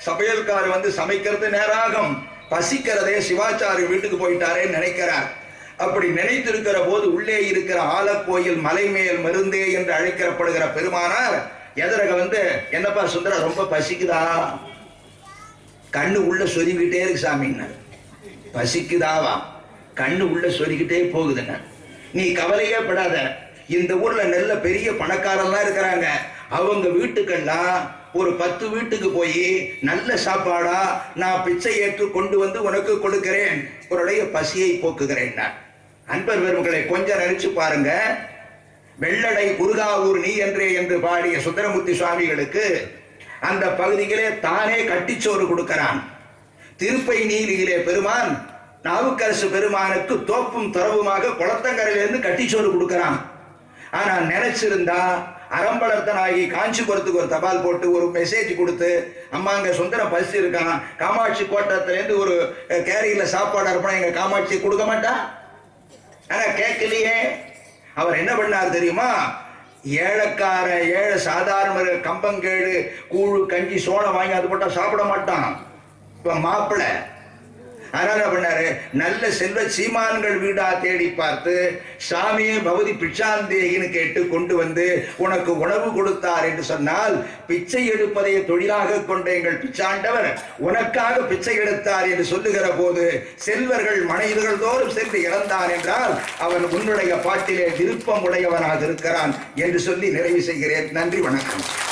சமையல்காரர் வந்து சமைக்கிறது நேராகும் பசிக்கிறதே சிவாச்சாரி வீட்டுக்கு போயிட்டாரேன்னு நினைக்கிறார் அப்படி நினைத்திருக்கிற போது உள்ளே இருக்கிற ஆலக்கோயில் மலைமேல் மருந்தே என்று அழைக்கப்படுகிற பெருமானார் எதிரக வந்து என்னப்பா சுந்தரா ரொம்ப பசிக்குதா கண்ணு உள்ள சொருகிட்டே இருக்கு சாமிங்க பசிக்குதாவா கண்ணு உள்ள சொருகிட்டே போகுதுங்க நீ கவலையே படாத இந்த ஊர்ல நல்ல பெரிய பணக்காரன்லாம் இருக்கிறாங்க அவங்க வீட்டுக்கெல்லாம் ஒரு பத்து வீட்டுக்கு போய் நல்ல சாப்பாடா நான் பிச்சை ஏற்று கொண்டு வந்து உனக்கு கொடுக்கிறேன் உன்னுடைய பசியை போக்குகிறேன் நான் அன்பர் பெருமக்களை கொஞ்சம் நினைச்சு பாருங்க வெள்ளடை குருகாவூர் நீ என்றே என்று பாடிய சுந்தரமூர்த்தி சுவாமிகளுக்கு அந்த பகுதியிலே தானே கட்டிச்சோறு கொடுக்கிறான் திருப்பை நீலியிலே பெருமான் நாவுக்கரசு பெருமானுக்கு தோப்பும் துறவுமாக குளத்தங்கரையிலிருந்து கட்டிச்சோறு கொடுக்கிறான் ஆனா நினைச்சிருந்தா அறம்பளர்த்தனாகி காஞ்சிபுரத்துக்கு ஒரு தபால் போட்டு ஒரு மெசேஜ் கொடுத்து அம்மா அங்க சுந்தரம் பசி இருக்கான் காமாட்சி கோட்டத்திலேருந்து ஒரு அஹ், கேரியில சாப்பாடு அனுப்பினா எங்க காமாட்சி கொடுக்க மாட்டா ஆனா கேட்கலையே அவர் என்ன பண்ணார் தெரியுமா ஏழைக்கார ஏழை சாதாரண கம்பங்கேடு கூழு கஞ்சி சோளம் வாங்கி அது போட்டா சாப்பிட மாட்டான் இப்ப மாப்பிள்ளை அதனால என்ன பண்ணாரு நல்ல செல்வ சீமான்கள் வீடா தேடி பார்த்து சாமியே பகுதி பிச்சாந்தேகின்னு கேட்டு கொண்டு வந்து உனக்கு உணவு கொடுத்தார் என்று சொன்னால் பிச்சை எடுப்பதை தொழிலாக கொண்ட எங்கள் பிச்சாண்டவர் உனக்காக பிச்சை எடுத்தார் என்று சொல்லுகிற போது செல்வர்கள் மனைவிகள் தோறும் சென்று இறந்தான் என்றால் அவன் உன்னுடைய பாட்டிலே விருப்பம் உடையவனாக இருக்கிறான் என்று சொல்லி நிறைவு செய்கிறேன் நன்றி வணக்கம்